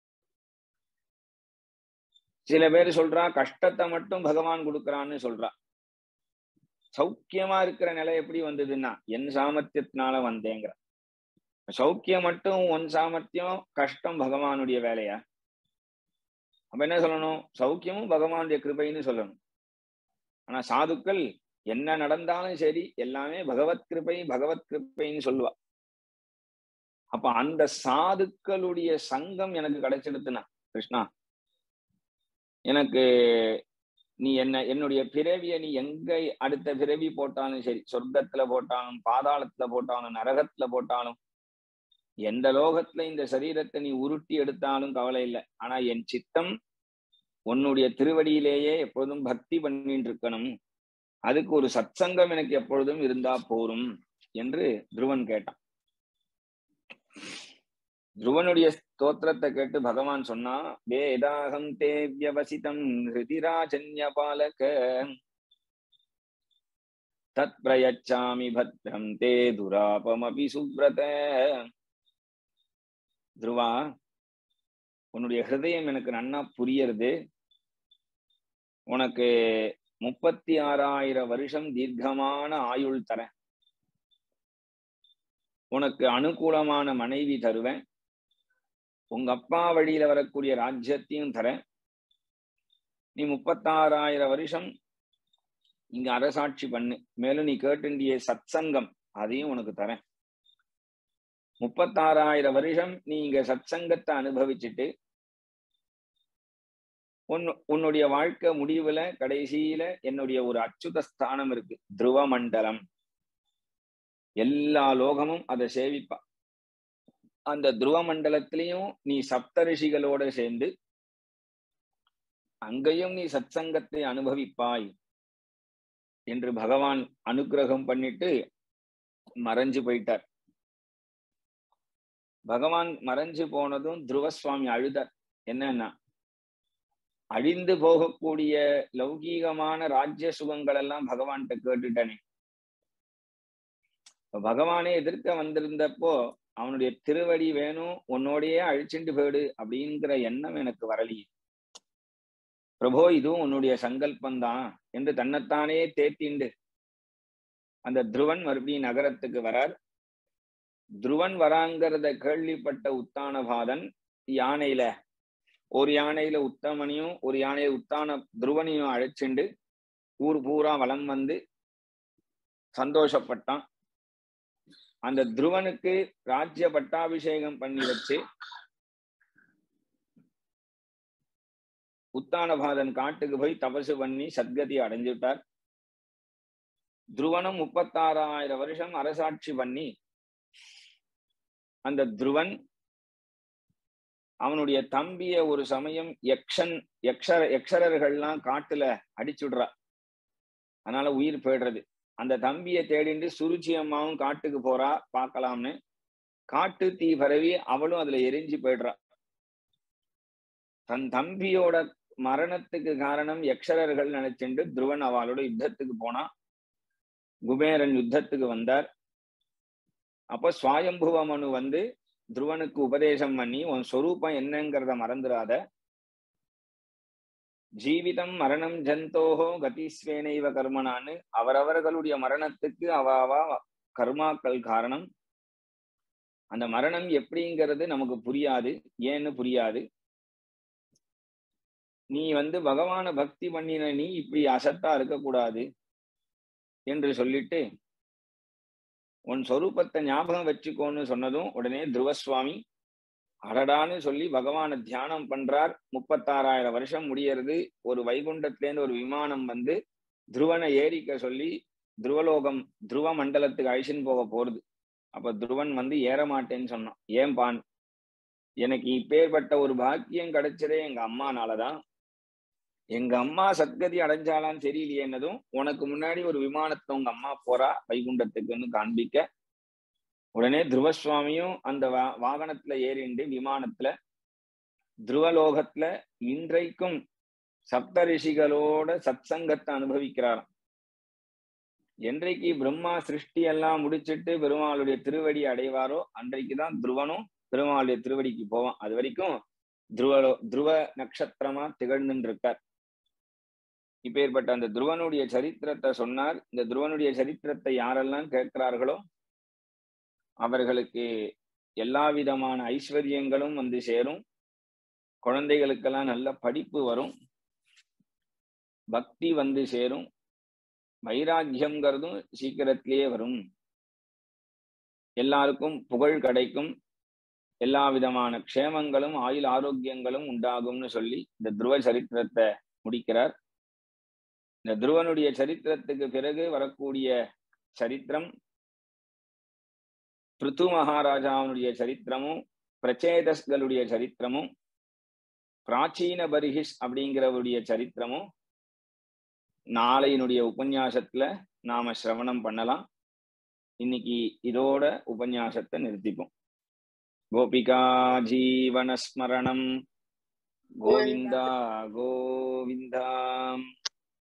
சில பேர் சொல்றா கஷ்டத்தை மட்டும் பகவான் கொடுக்கறான்னு சொல்றா சௌக்கியமா இருக்கிற நிலை எப்படி வந்ததுன்னா என் சாமர்த்தியத்தினால வந்தேங்கிற சௌக்கியம் மட்டும் உன் சாமர்த்தியம் கஷ்டம் பகவானுடைய வேலையா அப்ப என்ன சொல்லணும் சௌக்கியமும் பகவானுடைய கிருபைன்னு சொல்லணும் ஆனா சாதுக்கள் என்ன நடந்தாலும் சரி எல்லாமே பகவத் கிருபை பகவத் கிருபைன்னு சொல்லுவா அப்ப அந்த சாதுக்களுடைய சங்கம் எனக்கு கிடைச்சிடுத்துனா கிருஷ்ணா எனக்கு நீ என்ன என்னுடைய பிறவிய நீ எங்க அடுத்த பிறவி போட்டாலும் சரி சொர்க்கத்துல போட்டாலும் பாதாளத்துல போட்டாலும் நரகத்துல போட்டாலும் எந்த லோகத்துல இந்த சரீரத்தை நீ உருட்டி எடுத்தாலும் கவலை இல்லை ஆனா என் சித்தம் உன்னுடைய திருவடியிலேயே எப்பொழுதும் பக்தி பண்ணிட்டு இருக்கணும் அதுக்கு ஒரு சத்சங்கம் எனக்கு எப்பொழுதும் இருந்தா போரும் என்று துருவன் கேட்டான் துருவனுடைய ஸ்தோத்திரத்தை கேட்டு பகவான் சொன்னா வேதாகம் தே வியவசிதம் ஹிருதிராஜன்ய பாலக தத் பிரயச்சாமி பத்ரம் தே துராபமபி சுப்ரத துருவா உன்னுடைய ஹிருதயம் எனக்கு நன்னா புரியறது உனக்கு முப்பத்தி ஆறாயிரம் வருஷம் தீர்க்கமான ஆயுள் தரேன் உனக்கு அனுகூலமான மனைவி தருவேன் உங்க அப்பா வழியில வரக்கூடிய ராஜ்யத்தையும் தரேன் நீ முப்பத்தாறாயிரம் வருஷம் இங்க அரசாட்சி பண்ணு மேலும் நீ கேட்டுண்டிய சத்சங்கம் அதையும் உனக்கு தரேன் முப்பத்தாறாயிரம் வருஷம் நீ இங்க சத்சங்கத்தை அனுபவிச்சுட்டு உன் உன்னுடைய வாழ்க்கை முடிவுல கடைசியில என்னுடைய ஒரு அச்சுத ஸ்தானம் இருக்கு துருவ மண்டலம் எல்லா லோகமும் அதை சேவிப்பா அந்த துருவ மண்டலத்திலையும் நீ சப்த ரிஷிகளோட சேர்ந்து அங்கேயும் நீ சத்சங்கத்தை அனுபவிப்பாய் என்று பகவான் அனுக்கிரகம் பண்ணிட்டு மறைஞ்சு போயிட்டார் பகவான் மறைஞ்சு போனதும் துருவசுவாமி அழுதார் என்னன்னா அழிந்து போகக்கூடிய லௌகீகமான ராஜ்ய சுகங்கள் எல்லாம் பகவான்கிட்ட கேட்டுட்டனே பகவானே எதிர்க்க வந்திருந்தப்போ அவனுடைய திருவடி வேணும் உன்னோடையே அழிச்சுண்டு போயிடு அப்படிங்கிற எண்ணம் எனக்கு வரலையே பிரபோ இதுவும் உன்னுடைய சங்கல்பந்தான் என்று தன்னைத்தானே தேத்திண்டு அந்த துருவன் மறுபடியும் நகரத்துக்கு வரார் துருவன் வராங்கிறத கேள்விப்பட்ட உத்தானபாதன் யானையில ஒரு யானையில உத்தமனையும் ஒரு யானையில உத்தான துருவனையும் அழைச்சிண்டு ஊர் பூரா வலம் வந்து சந்தோஷப்பட்டான் அந்த துருவனுக்கு ராஜ்ய பட்டாபிஷேகம் பண்ணி வச்சு உத்தானபாதன் காட்டுக்கு போய் தபசு பண்ணி சத்கதி அடைஞ்சுட்டார் துருவனும் முப்பத்தாறாயிரம் வருஷம் அரசாட்சி பண்ணி அந்த துருவன் அவனுடைய தம்பிய ஒரு சமயம் யக்ஷன் யக்ஷர யக்ஷரர்கள்லாம் காட்டுல அடிச்சுடுறா அதனால உயிர் போயிடுறது அந்த தம்பியை தேடிண்டு சுருச்சி அம்மாவும் காட்டுக்கு போறா பார்க்கலாம்னு காட்டு தீ பரவி அவளும் அதுல எரிஞ்சு போயிடுறா தன் தம்பியோட மரணத்துக்கு காரணம் யக்ஷரர்கள் நினைச்சுண்டு துருவன் அவளோட யுத்தத்துக்கு போனா குபேரன் யுத்தத்துக்கு வந்தார் அப்போ சுவாயம்புவ மனு வந்து துருவனுக்கு உபதேசம் பண்ணி உன் சொரூபம் என்னங்கிறத மறந்துடாத ஜீவிதம் மரணம் ஜந்தோஹோ கதிஸ்வேனைவ கர்மனான்னு அவரவர்களுடைய மரணத்துக்கு அவ அவ கர்மாக்கள் காரணம் அந்த மரணம் எப்படிங்கிறது நமக்கு புரியாது ஏன்னு புரியாது நீ வந்து பகவான பக்தி பண்ணின நீ இப்படி அசத்தா இருக்கக்கூடாது என்று சொல்லிட்டு உன் சொரூபத்தை ஞாபகம் வச்சுக்கோன்னு சொன்னதும் உடனே துருவசுவாமி அடடான்னு சொல்லி பகவான தியானம் பண்றார் முப்பத்தாறாயிரம் வருஷம் முடியறது ஒரு வைகுண்டத்திலேருந்து ஒரு விமானம் வந்து துருவனை ஏறிக்க சொல்லி துருவலோகம் துருவ மண்டலத்துக்கு அழிச்சுன்னு போக போறது அப்ப துருவன் வந்து ஏற மாட்டேன்னு சொன்னான் ஏன் பான் எனக்கு இப்பேற்பட்ட ஒரு பாக்கியம் கிடைச்சதே எங்க அம்மானாலதான் எங்க அம்மா சத்கதி அடைஞ்சாலான்னு தெரியலையேன்னதும் உனக்கு முன்னாடி ஒரு விமானத்தை உங்க அம்மா போறா வைகுண்டத்துக்குன்னு காண்பிக்க உடனே துருவசுவாமியும் அந்த வா வாகனத்துல ஏறிண்டு விமானத்துல துருவலோகத்துல இன்றைக்கும் சப்த ரிஷிகளோட சத்சங்கத்தை அனுபவிக்கிறாராம் என்றைக்கு பிரம்மா சிருஷ்டி எல்லாம் முடிச்சிட்டு பெருமாளுடைய திருவடி அடைவாரோ அன்றைக்குதான் துருவனும் பெருமாளுடைய திருவடிக்கு போவான் அது வரைக்கும் துருவலோ துருவ நட்சத்திரமா திகழ்ந்துட்டு இருக்கார் இப்பேற்பட்ட அந்த துருவனுடைய சரித்திரத்தை சொன்னார் இந்த துருவனுடைய சரித்திரத்தை யாரெல்லாம் கேட்கிறார்களோ அவர்களுக்கு எல்லா விதமான ஐஸ்வர்யங்களும் வந்து சேரும் குழந்தைகளுக்கெல்லாம் நல்ல படிப்பு வரும் பக்தி வந்து சேரும் வைராக்கியம்ங்கிறதும் சீக்கிரத்திலேயே வரும் எல்லாருக்கும் புகழ் கிடைக்கும் எல்லா விதமான க்ஷேமங்களும் ஆயுள் ஆரோக்கியங்களும் உண்டாகும்னு சொல்லி இந்த துருவ சரித்திரத்தை முடிக்கிறார் இந்த துருவனுடைய சரித்திரத்துக்கு பிறகு வரக்கூடிய சரித்திரம் பிருத்து மகாராஜாவுடைய சரித்திரமும் பிரச்சேதஸ்களுடைய சரித்திரமும் பிராச்சீன பரிஹிஸ் அப்படிங்கிறவருடைய சரித்திரமும் நாளையினுடைய உபன்யாசத்துல நாம சிரவணம் பண்ணலாம் இன்னைக்கு இதோட உபன்யாசத்தை நிறுத்திப்போம் கோபிகா ஜீவனஸ்மரணம் கோவிந்தா கோவிந்தா